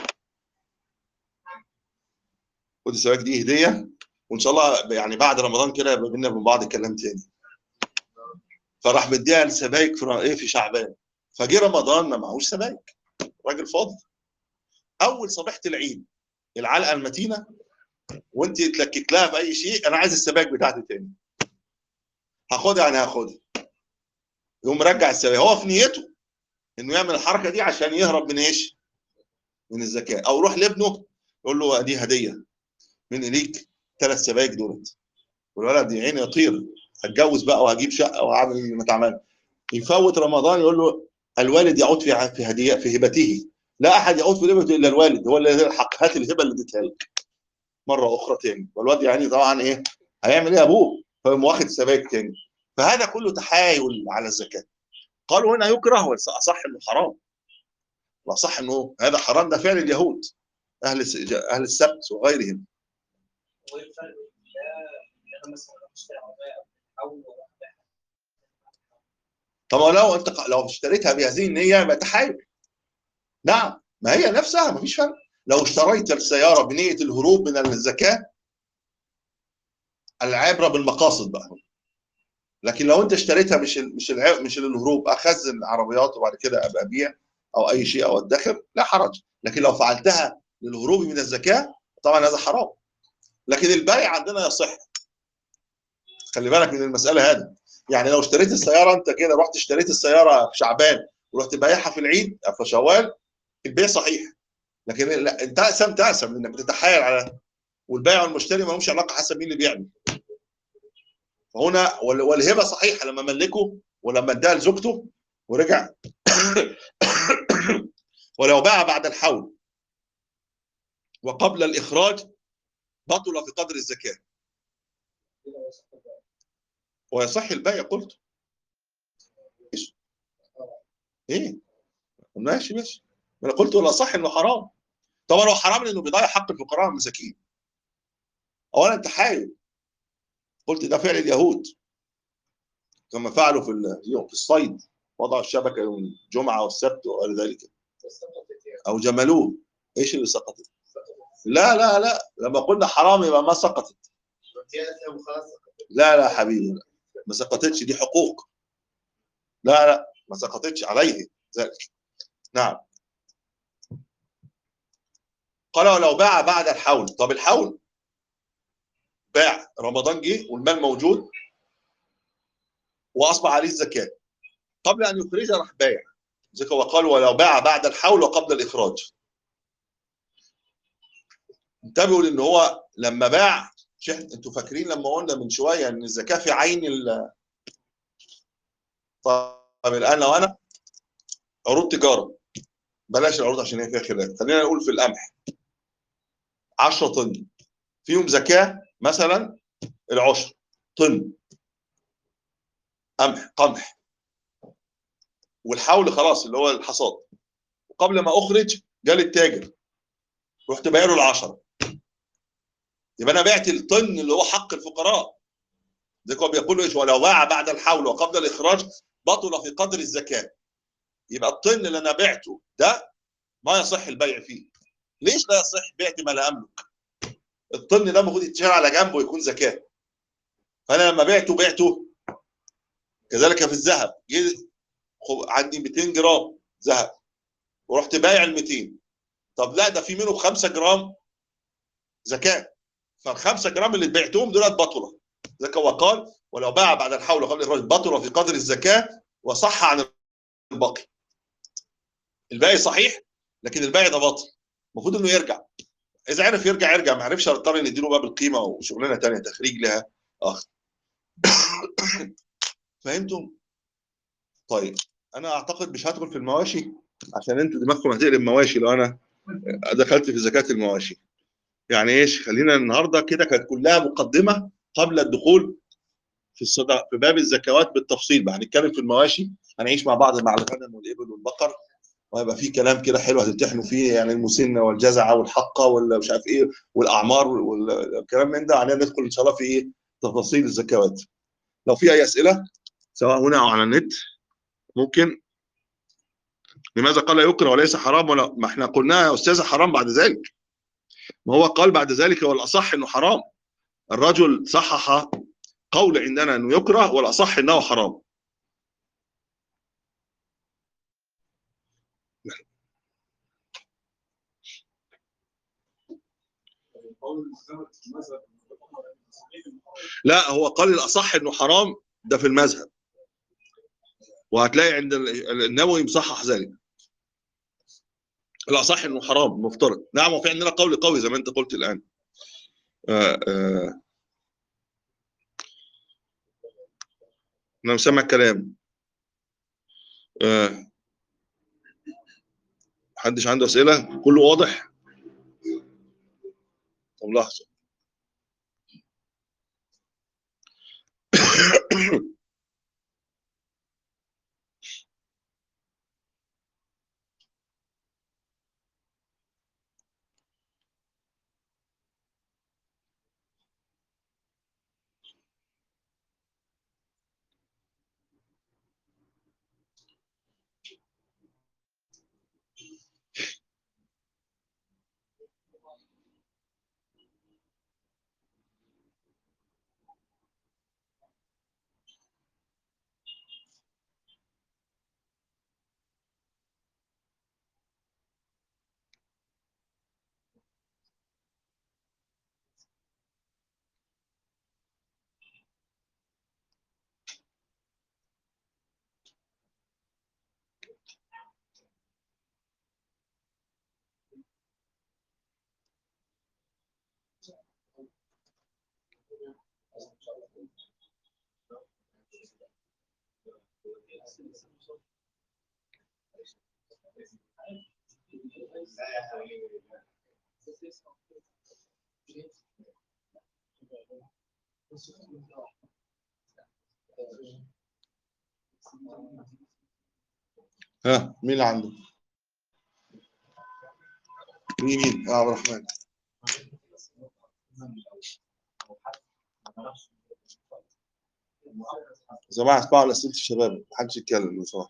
خدي السبايك دي هديه وان شاء الله يعني بعد رمضان كده يبقى بينا من بعض كلام تاني فراح مديها السبايك في ايه في شعبان فجه رمضان ما معهوش سبايك راجل فاضي اول صبيحه العيد العلقه المتينه وانت تلكك لها في اي شيء انا عايز السبايك بتاعتي تاني هاخدها يعني هاخدها يقوم مرجع السبايك هو في نيته انه يعمل الحركه دي عشان يهرب من ايش؟ من الزكاه او يروح لابنه يقول له دي هديه من اليك ثلاث سبايك دولت والولد يا عيني يطير هتجوز بقى وهجيب شقه وهعمل ما تعمل يفوت رمضان يقول له الوالد يعود في في هديه في هبته لا احد يعود في هبته الا الوالد هو اللي له الحق هات الهبه اللي اديتها لك مره اخرى تاني والواد يعني طبعا ايه هيعمل ايه ابوه فيقوم واخد السبايك تاني فهذا كله تحايل على الزكاه قالوا هنا يكره والاصح انه حرام والاصح انه هذا حرام ده فعل اليهود اهل الس- اهل السبت وغيرهم هو الفرق بين ده اللي انا مثلا اروح اشتري عربيه او واروح أبيعها. طب لو انت لو اشتريتها بهذه النيه يبقى تحايل نعم ما هي نفسها ما فيش فرق لو اشتريت السياره بنيه الهروب من الزكاه العبره بالمقاصد بقى لكن لو انت اشتريتها مش ال- مش الع- مش للهروب اخزن عربيات وبعد كده ابقى ابيع او اي شيء او ادخر لا حرج لكن لو فعلتها للهروب من الزكاه طبعا هذا حرام لكن البيع عندنا يصح خلي بالك من المساله هذه يعني لو اشتريت السياره انت كده رحت اشتريت السياره في شعبان ورحت بايعها في العيد في شوال البيع صحيح لكن لا انت تأسم تأسم انك بتتحايل على والبائع والمشتري ما لهمش علاقه حسب مين اللي بيعمل فهنا وال- والهبه صحيحه لما ملكه ولما اداها لزوجته ورجع ولو باع بعد الحول وقبل الاخراج بطل في قدر الزكاه كده هو صح بقى. ويصح البيع قلت إيش؟ ايه ماشي ماشي ما انا قلت ولا صح انه حرام طبعا هو حرام لانه بيضيع حق الفقراء والمساكين اولا انت حايل قلت ده فعل اليهود كما فعلوا في ال- يوم في الصيد وضعوا الشبكه يوم الجمعه والسبت وغير ذلك بس سقطت يعني او جملوه ايش اللي سقطت؟ سقطت. لا لا لا لما قلنا حرام يبقى ما سقطت جاءتها وخلاص لا لا حبيبي لا. ما سقطتش دي حقوق لا لا ما سقطتش عليه ذلك نعم قال ولو باع بعد الحول طب الحول باع رمضان جه والمال موجود واصبح عليه الزكاه قبل ان يخرجها راح بايع ذلك هو قال ولو باع بعد الحول وقبل الاخراج انتبهوا لان هو لما باع مش إحنا- انتوا فاكرين لما قلنا من شويه ان الزكاه في عين ال طب الان لو انا عروض تجاره بلاش العروض عشان هي فيها خلاف خلينا نقول في القمح 10 طن فيهم زكاه مثلا العشر طن قمح قمح والحول خلاص اللي هو الحصاد وقبل ما اخرج جالي التاجر رحت بايع له العشرة يبقى انا بعت الطن اللي هو حق الفقراء زي هو بيقول ايش ولو باع بعد الحول وقبل الاخراج بطل في قدر الزكاه يبقى الطن اللي انا بعته ده ما يصح البيع فيه ليش لا يصح بعت ما لا املك الطن ده المفروض يتشال على جنب ويكون زكاه فانا لما بعته بعته كذلك في الذهب جه خب- عندي 200 جرام ذهب ورحت بايع ال 200 طب لا ده في منه ب 5 جرام زكاه فال 5 جرام اللي بعتهم دولت بطله ذكى وقال ولو باع بعد الحول قبل الاخراج بطل في قدر الزكاه وصح عن الباقي الباقي صحيح لكن الباقي ده باطل المفروض انه يرجع اذا عرف يرجع يرجع ما عرفش هنضطر نديله بقى بالقيمه وشغلانه ثانيه تخريج لها اخر فهمتم؟ طيب انا اعتقد مش هدخل في المواشي عشان انتوا دماغكم هتقلب مواشي لو انا دخلت في زكاه المواشي يعني ايش خلينا النهارده كده كانت كلها مقدمه قبل الدخول في الصدق في باب الزكوات بالتفصيل بقى هنتكلم في المواشي هنعيش مع بعض مع الغنم والابل والبقر وهيبقى في كلام كده حلو هتمتحنوا فيه يعني المسنه والجزعه والحقه ولا مش عارف ايه والاعمار والكلام من ده علينا ندخل ان شاء الله في ايه تفاصيل الزكوات لو في اي اسئله سواء هنا او على النت ممكن لماذا قال يكره وليس حرام ولا ما احنا قلناها يا استاذه حرام بعد ذلك ما هو قال بعد ذلك والاصح انه حرام الرجل صحح قول عندنا انه يكره والاصح انه حرام لا هو قال الاصح انه حرام ده في المذهب وهتلاقي عند ال- النووي مصحح ذلك الاصح انه حرام مفترض نعم وفي عندنا قول قوي زي ما انت قلت الان آه آه انا مسمع الكلام آه محدش عنده اسئله كله واضح طب لحظه ها مين اللي عنده؟ مين مين؟ اه عبد الرحمن يا جماعه اسمعوا على اسئله الشباب محدش يتكلم لو سمحت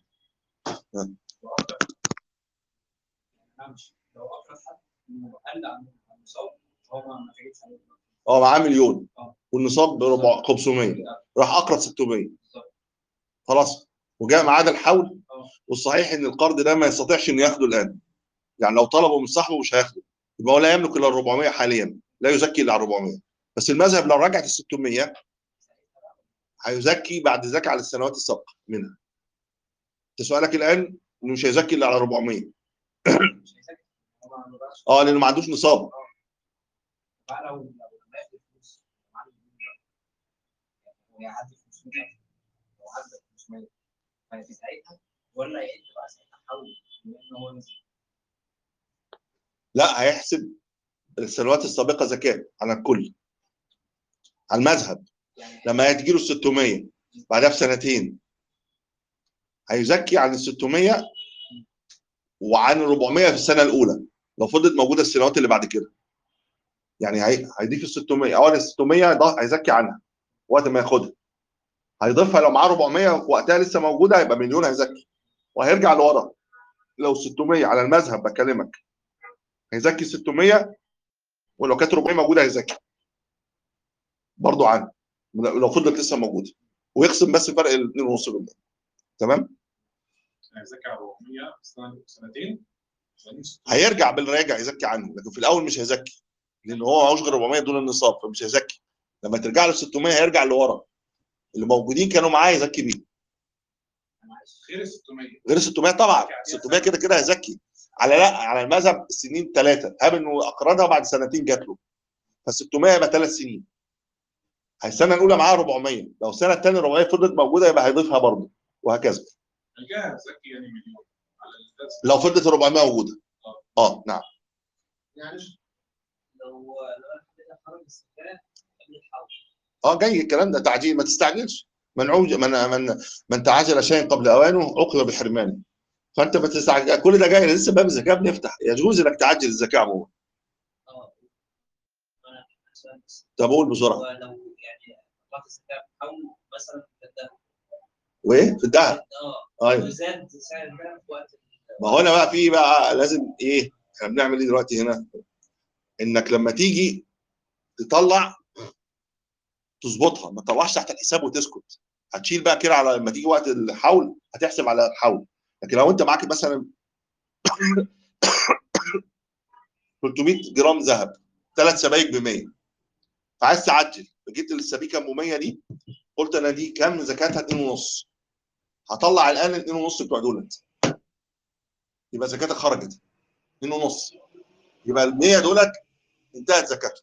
لو اقرب حد انه قل عن المصاب هو ما تجيش عليه اه معاه مليون اه. والنصاب بربع 500 راح اقرض 600 بالظبط. خلاص وجاء ميعاد الحول اه. والصحيح ان القرض ده ما يستطيعش انه ياخده الان يعني لو طلبه من صاحبه مش هياخده يبقى هو لا يملك الا 400 حاليا لا يزكي الا على 400 بس المذهب لو رجعت ال 600 هيزكي بعد زكاة على السنوات السابقه منها انت سؤالك الان انه مش هيزكي الا على 400 مش هيسكت هو ما بقاش اه لانه ما عندوش نصاب بقى لو لو لما ياخد فلوس معاه مليون بقى. يعني هو يعدي 500 لو عدى 500 ففي ساعتها ولا يعد بقى ساعتها حول بما ان هو نزل لا هيحسب السنوات السابقه زكاه على الكل على المذهب يعني لما هتجي له 600 بعدها بسنتين هيزكي عن ال 600 وعن ال 400 في السنه الاولى لو فضلت موجوده السنوات اللي بعد كده يعني هي- هيضيف ال 600 اول ال 600 يض- هيزكي عنها وقت ما ياخدها هيضيفها لو معاه 400 وقتها لسه موجوده هيبقى مليون هيزكي وهيرجع لورا لو 600 على المذهب بكلمك هيزكي 600 ولو كانت 400 موجوده هيزكي برضه عنها لو فضلت لسه موجوده ويقسم بس فرق ال 2.5 دول تمام هيزكي على 400 سنه سنتين وبعدين 600. هيرجع بالراجع يزكي عنه لكن في الاول مش هيزكي لان هو معهوش غير 400 دون النصاب فمش هيزكي لما ترجع له 600 هيرجع لورا اللي موجودين كانوا معاه يزكي بيه غير ال 600 غير 600 طبعا 600 كده كده هيزكي على لا على المذهب سنين ثلاثه قبل انه اقرضها بعد سنتين جات له ف 600 يبقى ثلاث سنين السنه الاولى معاه 400 لو السنه الثانيه 400 فضلت موجوده يبقى هيضيفها برضه وهكذا الجهه هتزكي يعني مليون على الثلاث لو فضلت 400 موجوده اه نعم يعني لو لو انا حبيت اخرج الزكاه قبل الحول اه جاي الكلام ده تعجيل ما تستعجلش من عوج من من من تعجل شيء قبل اوانه عوقب بحرمانه فانت ما تستعجل كل ده جاي لسه باب الزكاه بنفتح يجوز انك تعجل الزكاه عموما اه انا سؤال بس طب قول بسرعه هو لو يعني طلعت الزكاه بحول مثلا في الذهب وايه في الدهب اه ايوه وزاد سعر الذهب في وقت ال- ما هو انا بقى في بقى لازم ايه احنا بنعمل ايه دلوقتي هنا انك لما تيجي تطلع تظبطها ما تطلعش تحت الحساب وتسكت هتشيل بقى كده على لما تيجي وقت الحول هتحسب على الحول لكن لو انت معاك مثلا 300 جرام ذهب ثلاث سبايك ب 100 فعايز تعجل فجيت السبيكه ام 100 دي قلت انا دي كام زكاتها 2.5 هطلع الان ال 2.5 بتوع دولت يبقى زكاتك خرجت 2.5 يبقى ال 100 دولت انتهت زكاتهم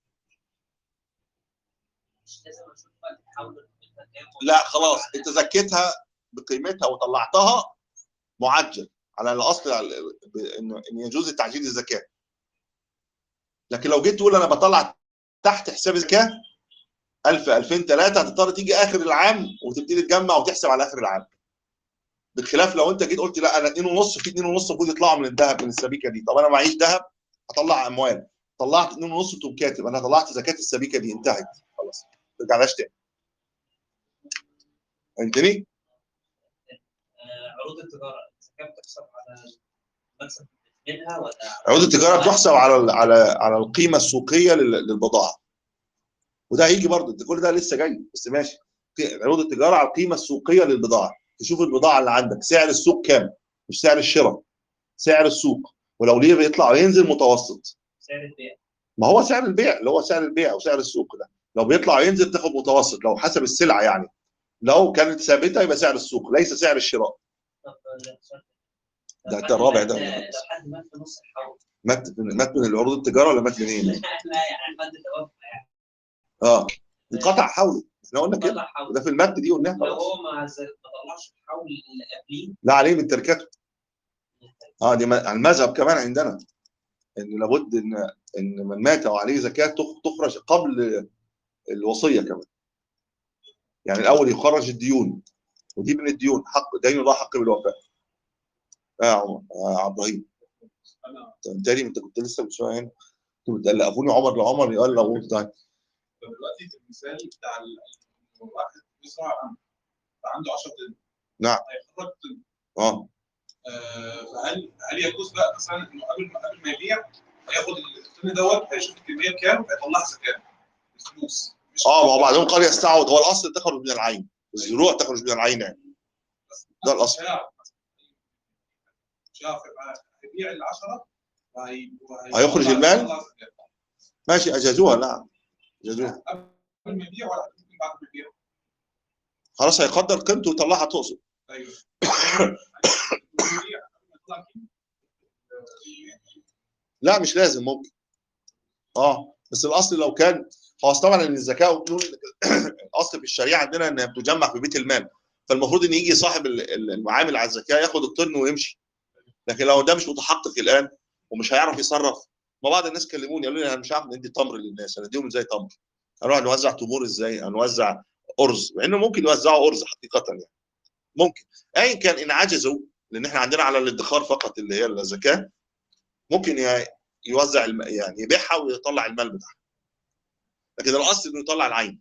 مش لازم اشوف وقت الحول قيمتها كام لا خلاص انت زكيتها بقيمتها وطلعتها معجل على الاصل على- ب- ان ان يجوز تعجيل الزكاه لكن لو جيت تقول انا بطلع تحت حساب الزكاه 1000 2000 3 هتضطر تيجي اخر العام وتبتدي تجمع وتحسب على اخر العام بخلاف لو انت جيت قلت لا انا 2.5 في 2.5 المفروض يطلعوا من الذهب من السبيكه دي طب انا معيش ذهب هطلع اموال طلعت 2.5 تقوم كاتب انا طلعت زكاه السبيكه دي انتهت خلاص ما ترجعلهاش تاني فهمتني؟ آه، عروض التجاره الزكاه بتحسب على المكسب منها ولا عروض التجاره بتحسب على ال- على على القيمه السوقيه لل- للبضاعه وده هيجي برضه انت كل ده لسه جاي بس ماشي ق- عروض التجاره على القيمه السوقيه للبضاعه تشوف البضاعه اللي عندك سعر السوق كام مش سعر الشراء سعر السوق ولو ليه بيطلع وينزل متوسط سعر البيع ما هو سعر البيع اللي هو سعر البيع او سعر السوق ده لو بيطلع وينزل تاخد متوسط لو حسب السلعه يعني لو كانت ثابته يبقى سعر السوق ليس سعر الشراء طب آه، سؤال ده لو ده حد الرابع مات- ده. لو حد مات في نص الحول مات مات من عروض التجاره ولا مات منين؟ لا يعني حد توفى يعني اه انقطع حوله احنا قلنا كده طلع حول وده في المات دي قلناها لو خلاص هو ما ز- ما طلعش الحول اللي قبليه لا عليه من تركته اه دي م- على المذهب كمان عندنا ان لابد ان ان من مات وعليه زكاه تخ- تخرج قبل الوصيه كمان يعني الاول يخرج الديون ودي من الديون حق دين الله حق بالوفاء اه يا عمر آه عبد الرحيم انا تاني انت كنت لسه من شويه هنا كنت بتقلقفوني عمر لو عمر يقول لو طيب دلوقتي في المثال بتاع ال- واحد بيزرع قمح فعنده 10 طن نعم. هيخرج طن اه آه، فهل هل يجوز بقى مثلا انه قبل ما قبل ما يبيع هياخد الطن دوت هيشوف الكميه بكام هيطلعها زكاه الفلوس مش اه ما هو بعدهم قال يستعوض هو الاصل تخرج من العين الزروع تخرج من العين يعني ده الأصل. مش هيعرف مثلا. مش هيعرف يبقى هيبيع ال 10 وهي وهي- هيخرج المال؟ هيطلع زكاة. ماشي اجازوها نعم اجازوها قبل ما يبيع ولا ممكن بعد ما يبيع خلاص هيقدر قيمته ويطلعها تقصد ايوه يبيع قبل ما يطلع كيلو. لا مش لازم ممكن اه بس الاصل لو كان هو أصل طبعا ان الزكاه والقانون الاصل في الشريعه عندنا انها بتجمع في بيت المال فالمفروض ان يجي صاحب ال- ال- المعامل على الزكاه ياخد الطن ويمشي لكن لو ده مش متحقق الان ومش هيعرف يصرف ما بعض الناس كلموني قالوا لي انا مش عارف ندي تمر للناس هنديهم ازاي تمر؟ هنروح نوزع تمور ازاي؟ هنوزع ارز مع انه ممكن يوزعوا ارز حقيقه يعني ممكن ايا كان ان عجزوا لان احنا عندنا على الادخار فقط اللي هي الزكاه ممكن ي- يوزع الم... يعني يبيعها ويطلع المال بتاعها لكن الاصل انه يطلع العين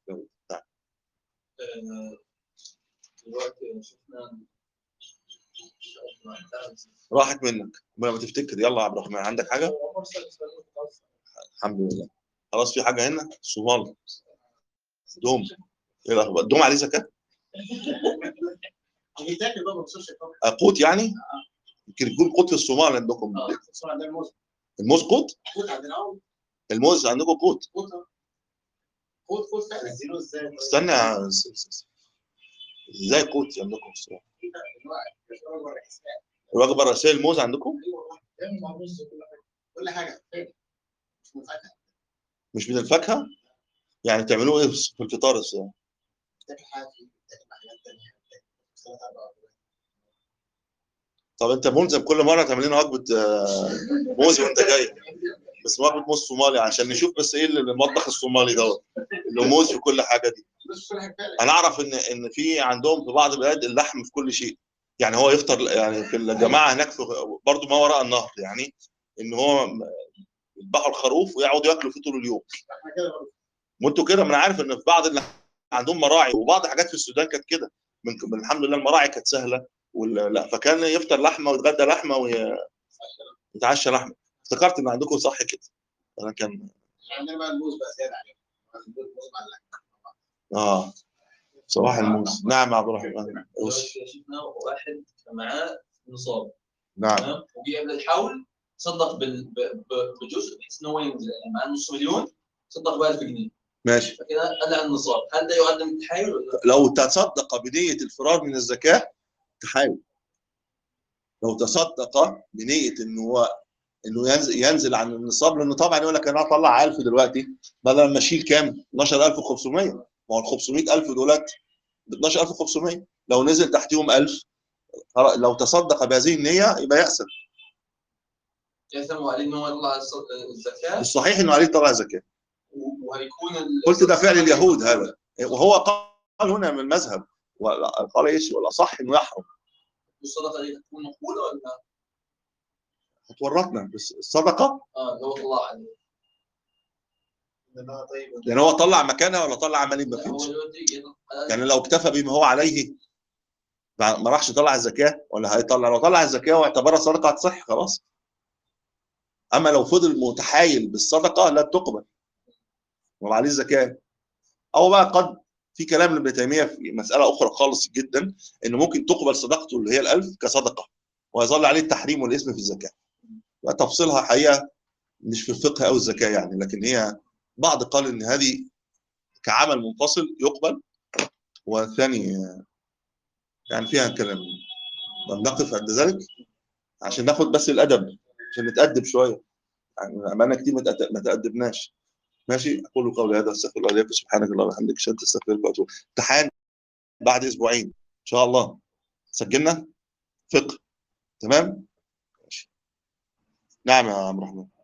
آه، دلوقتي شفنا راحت منك ما ما تفتكر يلا يا عبد الرحمن عندك حاجه الحمد لله خلاص في حاجه هنا صومال دوم ايه الاخبار دوم عليه زكاه بيتاكل بقى ما بتصيرش يطلع آه، قوت يعني يمكن يكون قوت في الصومال عندكم خصوصا عندنا الموز الموز قوت قوت عندنا اهو الموز عندكم قوت قوت أهو. قوت قوت فعلا اديله ازاي استنى يا س- س- س- ازاي قوت عندكم في الصومال الوجبه الرئيسيه الموز عندكم ايوه مع رز وكل حاجه كل حاجه فعلا. مش مفاجاه مش من الفاكهه يعني تعملوه ايه في الفطار ازاي بتاكل حاجه فيه بتاكل حاجات ثانيه ثلاث اربع وجبات. طب انت ملزم كل مره تعمل لنا وجبه آه، موز وانت جاي بس وجبه موز صومالي عشان نشوف بس ايه اللي المطبخ الصومالي دوت اللي موز في كل حاجه دي بس كل حاجه فعلا انا اعرف ان ان في عندهم في بعض البلاد اللحم في كل شيء يعني هو يفطر يعني في الجماعه هناك في برضه ما وراء النهر يعني ان هو م- يذبحوا الخروف ويقعدوا ياكلوا فيه طول اليوم احنا كده برضه وانتوا كده ما انا عارف ان في بعض اللي عندهم مراعي وبعض حاجات في السودان كانت كده من من الحمد لله المراعي كانت سهله ولا لا فكان يفطر لحمه ويتغدى لحمه ويتعشى لحمه افتكرت ان عندكم صح كده انا كان عندنا بقى الموز بقى زياده عليهم الموز مع اللحمه اه صباح الموز نعم يا عبد الرحمن بص. دلوقتي شفنا واحد كان معاه نصاب نعم تمام وجي قبل الحول صدق بال- ب- ب- بجزء بحيث ان هو ينزل يعني معاه نص مليون صدق ب 1000 جنيه ماشي فكده قلع النصاب هل ده يعد من التحايل ولا لا؟ لو تصدق بنية الفرار من الزكاة تحاول لو تصدق بنية انه هو انه ينزل ينزل عن النصاب لانه طبعا يقول لك انا هطلع 1000 دلوقتي بدل ما اشيل كام 12500 ما هو ال 500000 دولت ب 12500 لو نزل تحتيهم 1000 خلاص، لو تصدق بهذه النية يبقى يأسف يأثم وقال ان هو يطلع الص- الزكاه الصحيح انه عليه طلع زكاة و- وهيكون ال- قلت ده فعل اليهود هذا وهو قال هنا من المذهب قال ايش والاصح انه يحرم والصدقه دي تكون مقبوله ولا هتورطنا بس الصدقه اه لو طلع عليه عندنا طيب يعني هو طلع مكانها ولا طلع عملي ما لا، هو فيش دلوقتي يطلع- يعني لو اكتفى بما هو عليه ما ما راحش يطلع الزكاه ولا هيطلع لو طلع الزكاه واعتبرها صدقه هتصح خلاص اما لو فضل متحايل بالصدقه لا تقبل وعليه الزكاه او بقى قد في كلام لابن تيميه في مساله اخرى خالص جدا انه ممكن تقبل صدقته اللي هي الالف كصدقه ويظل عليه التحريم والاسم في الزكاه وتفصيلها حقيقه مش في الفقه او الزكاه يعني لكن هي بعض قال ان هذه كعمل منفصل يقبل والثاني يعني فيها كلام طب نقف عند ذلك عشان ناخد بس الادب عشان نتادب شويه يعني امانه كتير ما تأت- ما تادبناش ماشي اقول قولي هذا استغفر الله لك سبحانك اللهم وبحمدك اشهد ان لا اله الا انت استغفرك واتوب امتحان بعد اسبوعين ان شاء الله سجلنا فقه تمام ماشي نعم يا عبد الرحمن